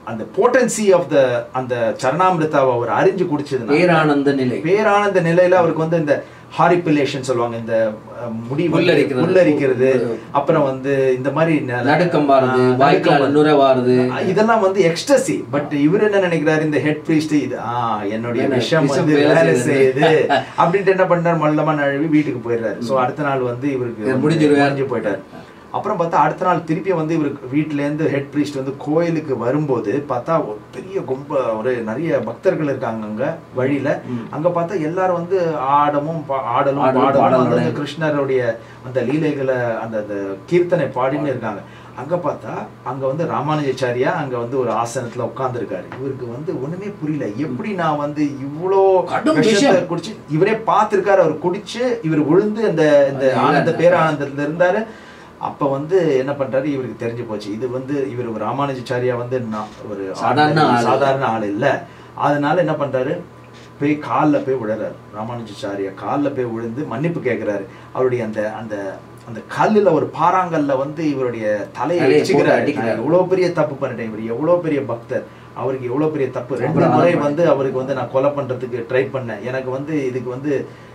அந்த போட்டன்சி ஆஃப் த அந்த சரணாமிரதாவை அவர் அறிஞ்சு குடிச்சதுனால பேரானந்த நிலை பேரானந்த நிலையில அவருக்கு வந்து இந்த ஹாரிபிலேஷன் சொல்லுவாங்க இந்த அஹ், முடி வந்து புல்லரிக்கிறது. புல்லரிக்கிறது அப்புறம் வந்து இந்த மாதிரி ந- நடுக்கம் வாருது ஆஹ், வாய்க்கால் நடுக்கம் நுரை வாருது அஹ், இதெல்லாம் வந்து எக்ஸ்டசி பட் இவர் என்ன நினைக்கிறாரு இந்த ஹெட் பிரீஸ்ட் இது ஆ என்னுடைய என்ன, விஷம் விஷம் வந்து வேலை வேலை செய்யுது. செய்யுது அப்படின்ட்டு என்ன பண்ணாரு மல்லமா நழுவி வீட்டுக்கு போயிடுறாரு சோ அடுத்த நாள் வந்து இவருக்கு இது வந்து முடிஞ்சிருவார். முடிஞ்சு போயிட்டாரு அப்புறம் பார்த்தா அடுத்த நாள் திருப்பி வந்து இவருக்கு வீட்ல இருந்து ஹெட் பிரீஸ்ட் வந்து கோயிலுக்கு வரும்போது பார்த்தா ஒரு பெரிய கும்ப ஒரு நிறைய பக்தர்கள் இருக்காங்க அங்க வழியில ம். அங்க பார்த்தா எல்லாரும் வந்து ஆடமும் பா- ஆடலும் ஆடலும், பாடலும் பாடலும். அந்த வந்து கிருஷ்ணருடைய அந்த லீலைகளை அந்த அந்த கீர்த்தனை பாடின்னு இருக்காங்க அங்க பார்த்தா அங்க வந்து ராமானுஜாச்சாரியா அங்க வந்து ஒரு ஆசனத்துல உட்கார்ந்துருக்காரு இவருக்கு வந்து ஒண்ணுமே புரியல எப்படி நான் வந்து இவ்வளோ கடும் விஷத்தை விஷம். குடிச்சு இவரே பார்த்திருக்காரு அவர் குடிச்சு இவர் விழுந்து அந்த இந்த அது ஆனந்த இல்ல. பேரானந்தத்துல இருந்தாரு அப்ப வந்து என்ன பண்றாரு இவருக்கு தெரிஞ்சு போச்சு இது வந்து இவர் ஒரு ராமானுஜாச்சாரியா வந்து நான் ஒரு சாதாரண ஆள் ஆள். சாதாரண ஆள் இல்ல அதனால என்ன பண்றாரு போய் காலில் போய் விழுறாரு ராமானுஜாச்சாரியா காலில் போய் விழுந்து மன்னிப்பு கேட்கிறாரு அவருடைய அந்த அந்த அந்த கல்லுல ஒரு பாறாங்கல்ல வந்து இவருடைய தலையை தலையை போட்டு அடிச்சுக்கிறாரு அடிக்கிறாரு. நான் எவ்வளவு பெரிய தப்பு பண்ணிட்டேன் இவர் எவ்வளவு பெரிய பக்தர் அவருக்கு எவ்வளவு பெரிய தப்பு ரெண்டு அப்புறம் முறை அதை வந்து அவருக்கு வந்து நான் கொலை பண்றதுக்கு ட்ரை பண்ணேன் எனக்கு வந்து இதுக்கு வந்து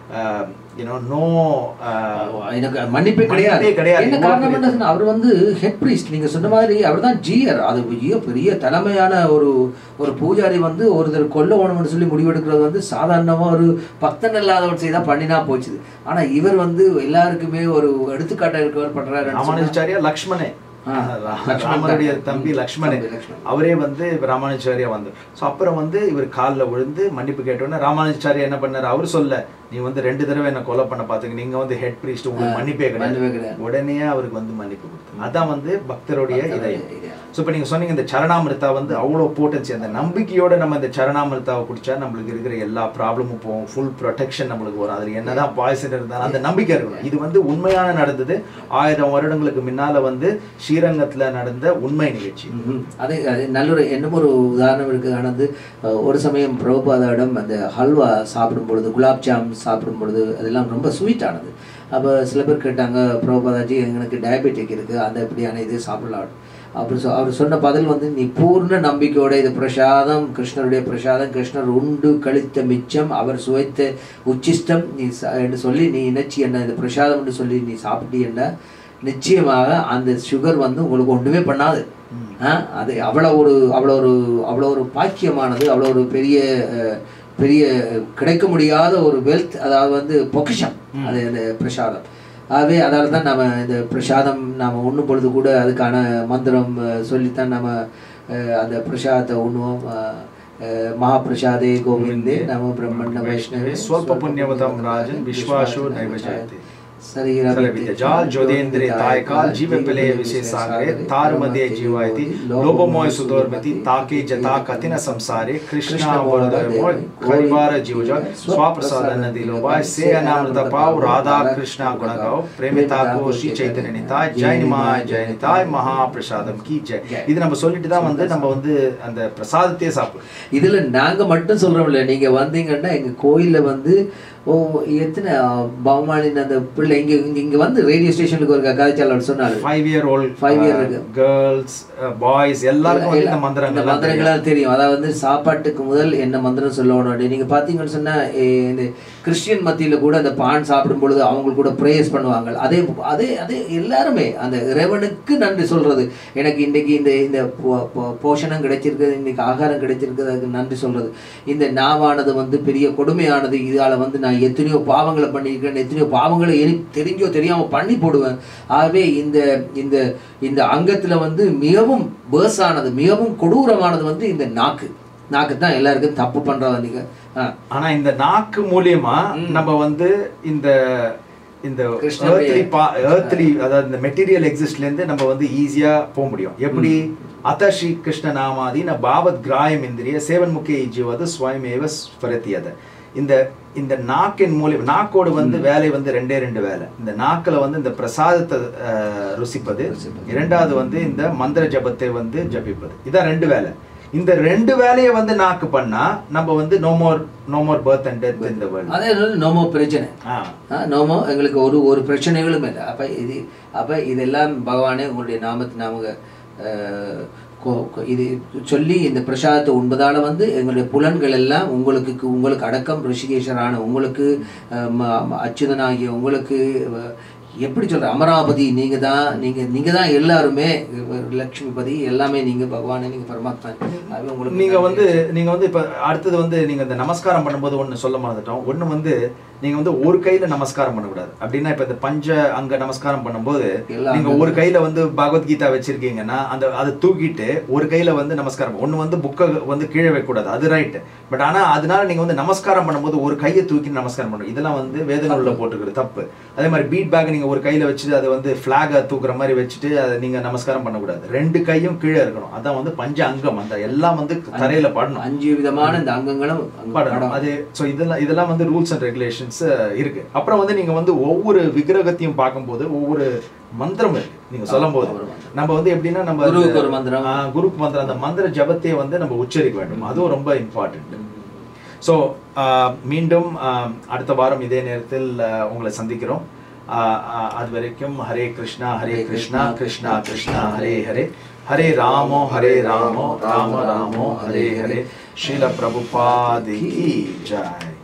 யூனோ நோ எனக்கு மன்னிப்பே கிடையாது மன்னிப்பே கிடையாது. என்ன இவ்வளவு காரணம் பெரிய என்ன சொன்னா, அவர் வந்து ஹெட் பிரீஸ்ட் நீங்க சொன்ன மாதிரி அவர் தான் ஜீயர் அது பெரிய பெரிய தலைமையான ஒரு ஒரு பூஜாரி வந்து ஒருத்தர் கொல்ல வேணும்னு சொல்லி முடிவெடுக்கிறது வந்து சாதாரணமா ஒரு பக்தன் இல்லாதவர் செய்தா பண்ணினா போச்சுது ஆனா இவர் வந்து எல்லாருக்குமே ஒரு எடுத்துக்காட்டா இருக்கவர் பண்றாரு ராமானுஜாச்சாரியா லக்ஷ்மணே ஆ, லக்ஷ்மணன் ராமனுடைய தான். தம்பி லக்ஷ்மணே தம்பி லக்ஷ்மணன். அவரே வந்து ராமானுஜாரியா வந்து ஸோ அப்புறம் வந்து இவர் காலில் விழுந்து மன்னிப்பு கேட்டோன்னே ராமானுஜாரியா என்ன பண்ணாரு அவர் சொல்ல நீ வந்து ரெண்டு தடவை என்ன கொலை பண்ண பார்த்துங்க நீங்க வந்து ஹெட் பிரீஸ்ட் உங்களுக்கு மன்னிப்பே மன்னிப்பே கிடையாது கிடையாது. உடனே அவருக்கு வந்து மன்னிப்பு கொடுத்தாங்க அதான் வந்து பக்தருடைய இதயம் இதயம். ஸோ இப்போ நீங்கள் சொன்னீங்க இந்த சரணாமிர்தா வந்து அவ்வளோ போட்டன்சி அந்த நம்பிக்கையோட நம்ம இந்த சரணாமிர்தாவை குடிச்சா நம்மளுக்கு இருக்கிற எல்லா ப்ராப்ளமும் போகும் ஃபுல் ப்ரொடெக்ஷன் நம்மளுக்கு வரும் அதில் என்னதான் பாய்சன் இருந்தாலும் அந்த நம்பிக்கை இருக்கணும் இது வந்து உண்மையான நடந்தது ஆயிரம் வருடங்களுக்கு முன்னால வந்து ஸ்ரீரங்கத்துல நடந்த உண்மை நிகழ்ச்சி ம்ஹும். அது அது நல்ல ஒரு இன்னும் ஒரு உதாரணம் இருக்குது ஆனது அஹ், ஒரு சமயம் பிரபுபாதாவிடம் அந்த ஹல்வா சாப்பிடும் பொழுது குலாப் ஜாம் சாப்பிடும் பொழுது அதெல்லாம் ரொம்ப ஸ்வீட்டானது அப்போ சில பேர் கேட்டாங்க பிரபுபாதாஜி எனக்கு டயபெட்டிக் இருக்குது அந்த இப்படியான இது சாப்பிடலாம் அப்படி சொ அவர் சொன்ன பதில் வந்து நீ பூர்ண நம்பிக்கையோட இது பிரசாதம் கிருஷ்ணருடைய பிரசாதம் கிருஷ்ணர் உண்டு கழித்த மிச்சம் அவர் சுவைத்த உச்சிஷ்டம் நீ ச- என்று சொல்லி நீ இணைச்சி என்ன இது பிரசாதம் என்று சொல்லி நீ சாப்பிட்டீன்னா நிச்சயமாக அந்த சுகர் வந்து உங்களுக்கு ஒன்றுமே பண்ணாது ஆ, அது அவ்வளோ ஒரு அவ்வளோ ஒரு அவ்வளோ ஒரு பாக்கியமானது அவ்வளோ ஒரு பெரிய அஹ், பெரிய கிடைக்க முடியாத ஒரு வெல்த் அதாவது வந்து பொக்கிஷம் அது அந்த பிரசாதம் ஆகவே அதால தான் நம்ம இந்த பிரசாதம் நாம் உண்ணும் பொழுது கூட அதுக்கான மந்திரம் அஹ், சொல்லித்தான் நம்ம அஹ், அந்த பிரசாதத்தை உண்ணுவோம் அஹ், அஹ், மகாபிரசாதே கோவிந்தே நம பிரம்மண்ண வைஷ்ணவே ஸ்வல்ப புண்ணியவதம் ராஜன் விஸ்வாசோ நைவ ஜாயதே சரீர सर्वविद्य जाल ज्योदेन्द्रे तायकाल जीव पिले विशेष सागरे तार मध्ये जीवायति लोभमोय सुदोर्मति ताके जता कथिन संसारे कृष्णा वरदय मोय परिवार जीव जग स्वाप्रसाद नदी लोबाय से अनामृत पाव राधा कृष्णा गुण गाओ प्रेमिता को श्री चैतन्य निताय जय निमाय जय निताय महाप्रसादம் की जय இது நம்ம சொல்லிட்டு தான் வந்து நம்ம வந்து அந்த பிரசாதத்தையே சாப்பிடுறோம் இதுல நாங்க மட்டும் சொல்றோம்ல நீங்க வந்தீங்கன்னா எங்க கோயில்ல வந்து ஓ எத்தனை பவமாலின் அந்த பிள்ளை இங்க இங்க இங்க வந்து ரேடியோ ஸ்டேஷனுக்கு ஒரு கதைச்சாளர் சொன்னாரு five year old Five year இருக்கு. கேர்ள்ஸ் பாய்ஸ் எல்லாருக்கும் வந்து இந்த இந்த மந்திரங்கள் மந்திரங்களாம் தெரியும் அதாவது வந்து சாப்பாட்டுக்கு முதல் என்ன மந்திரம் சொல்லணும் அப்படின்னு நீங்க பாத்தீங்கன்னு சொன்னா ஏ, இந்த கிறிஸ்டியன் மத்தியில கூட அந்த பான் சாப்பிடும் பொழுது அவங்க கூட பிரேயர்ஸ் பண்ணுவாங்க அதே அதே அதே எல்லாருமே அந்த இறைவனுக்கு நன்றி சொல்றது எனக்கு இன்னைக்கு இந்த இந்த போ- போ- போஷணம் கிடைச்சிருக்கு இன்னைக்கு ஆகாரம் கிடைச்சிருக்கு அதுக்கு நன்றி சொல்றது இந்த நாவானது வந்து பெரிய கொடுமையானது இதால வந்து நான் எத்தனையோ பாவங்களை பண்ணியிருக்கேன் எத்தனையோ பாவங்களை எரி தெரிஞ்சோ தெரியாம பண்ணி போடுவேன் ஆகவே இந்த இந்த இந்த அங்கத்துல வந்து மிகவும் பேர்ஸானது மிகவும் கொடூரமானது வந்து இந்த நாக்கு நாக்கு தான் எல்லாருக்கும் தப்பு பண்றதா நீங்க ஆ. ஆனா இந்த நாக்கு மூலியமா ம். நம்ம வந்து இந்த இந்த கிருஷ்ணனுடைய- earthly பா earthly அதாவது இந்த மெட்டீரியல் எக்ஸிஸ்ட்ல இருந்து நம்ம வந்து ஈஸியா போக முடியும் எப்படி அத்த ஸ்ரீ கிருஷ்ண நாமாதி ந பாவத் கிராயம் இந்திரிய சேவன் முக்கிய ஜீவது ஸ்வயமேவ ஸ்வரத்தியத இந்த இந்த நாக்கின் மூலியம் நாக்கோடு வந்து வேலை வந்து ரெண்டே ரெண்டு வேலை இந்த நாக்குல வந்து இந்த பிரசாதத்தை அஹ், ருசிப்பது ருசிப்பது. இரண்டாவது வந்து இந்த மந்திர ஜபத்தை வந்து ஜபிப்பது இதான் ரெண்டு வேலை இந்த ரெண்டு வேலையை வந்து நாக்கு பண்ணா நம்ம வந்து no more no more birth and death இந்த வேர்ல்ட் அதே நோமோ பிரச்சனை ஆ ஆ, நோமோ எங்களுக்கு ஒரு ஒரு பிரச்சனைகளும் இல்லை அப்ப இது அப்ப இதெல்லாம் பகவானே உங்களுடைய நாமத்தை நாம அஹ், கொ- கொ- இது சொல்லி இந்த பிரசாதத்தை உண்பதால வந்து எங்களுடைய புலன்கள் எல்லாம் உங்களுக்கு உங்களுக்கு அடக்கம் ரிஷிகேஷரான உங்களுக்கு அஹ், ம- ம- அச்சுதனாகிய உங்களுக்கு அஹ், எப்படி சொல்ற அமராவதி நீங்க தான் நீங்க நீங்க தான் எல்லாருமே அஹ், லட்சுமிபதி எல்லாமே நீங்க பகவானே நீங்க பரமாத்மா அது உங்களுக்கு நீங்க வந்து நீங்க வந்து இப்ப அடுத்தது வந்து நீங்க இந்த நமஸ்காரம் பண்ணும்போது ஒண்ணு சொல்ல மறந்துட்டோம் ஒண்ணு வந்து நீங்க வந்து ஒரு கையில நமஸ்காரம் பண்ணக்கூடாது அப்படின்னா இப்ப இந்த பஞ்ச அங்க நமஸ்காரம் பண்ணும்போது எல்லா நீங்க ஒரு கையில வந்து பகவத்கீதா வச்சிருக்கீங்கன்னா அந்த அதை தூக்கிட்டு ஒரு கையில வந்து நமஸ்காரம் ஒண்ணு வந்து புக்கை வந்து கீழே வைக்கக்கூடாது அது ரைட் பட் ஆனா அதனால நீங்க வந்து நமஸ்காரம் பண்ணும்போது ஒரு கையை தூக்கி நமஸ்காரம் பண்ணணும் இதெல்லாம் வந்து வேத நூல்ல போட்டுக்கிறது தப்பு அதே மாதிரி பீட் பேக் நீங்க ஒரு கையில வச்சுட்டு அதை வந்து பிளாக தூக்குற மாதிரி வச்சுட்டு அதை நீங்க நமஸ்காரம் பண்ணக்கூடாது ரெண்டு கையும் கீழே இருக்கணும் அதான் வந்து பஞ்ச அங்கம் அந்த எல்லாம் வந்து தரையில படணும் அஞ்சு விதமான இந்த அங்கங்களும் அங்க படணும் படம். அது ஸோ இதெல்லாம் இதெல்லாம் வந்து ரூல்ஸ் அண்ட் ரெகுலேஷன்ஸ் இருக்கு அப்புறம் வந்து நீங்க வந்து ஒவ்வொரு விக்கிரகத்தையும் பார்க்கும்போது ஒவ்வொரு மந்திரம் இருக்கு நீங்க சொல்லும் போது ஒரு மந்திரம். நம்ம வந்து எப்படின்னா நம்ம குருவுக்கு ஒரு மந்திரம். ஆ, குருக்கு மந்திரம் அந்த மந்திர ஜபத்தையே வந்து நம்ம உச்சரிக்க வேண்டும் அதுவும் ரொம்ப இம்பார்ட்டன்ட் ஸோ மீண்டும் ஆ, அடுத்த வாரம் இதே நேரத்தில் ஆ, உங்களை சந்திக்கிறோம் ஆ, ஆ, அது வரைக்கும் ஹரே கிருஷ்ணா ஹரே கிருஷ்ணா கிருஷ்ணா கிருஷ்ணா ஹரே ஹரே ஹரே ராமோ ஹரே ராமோ ராம ராமோ ஹரே ஹரே ஸ்ரீல பிரபுபாதி கி ஜாய்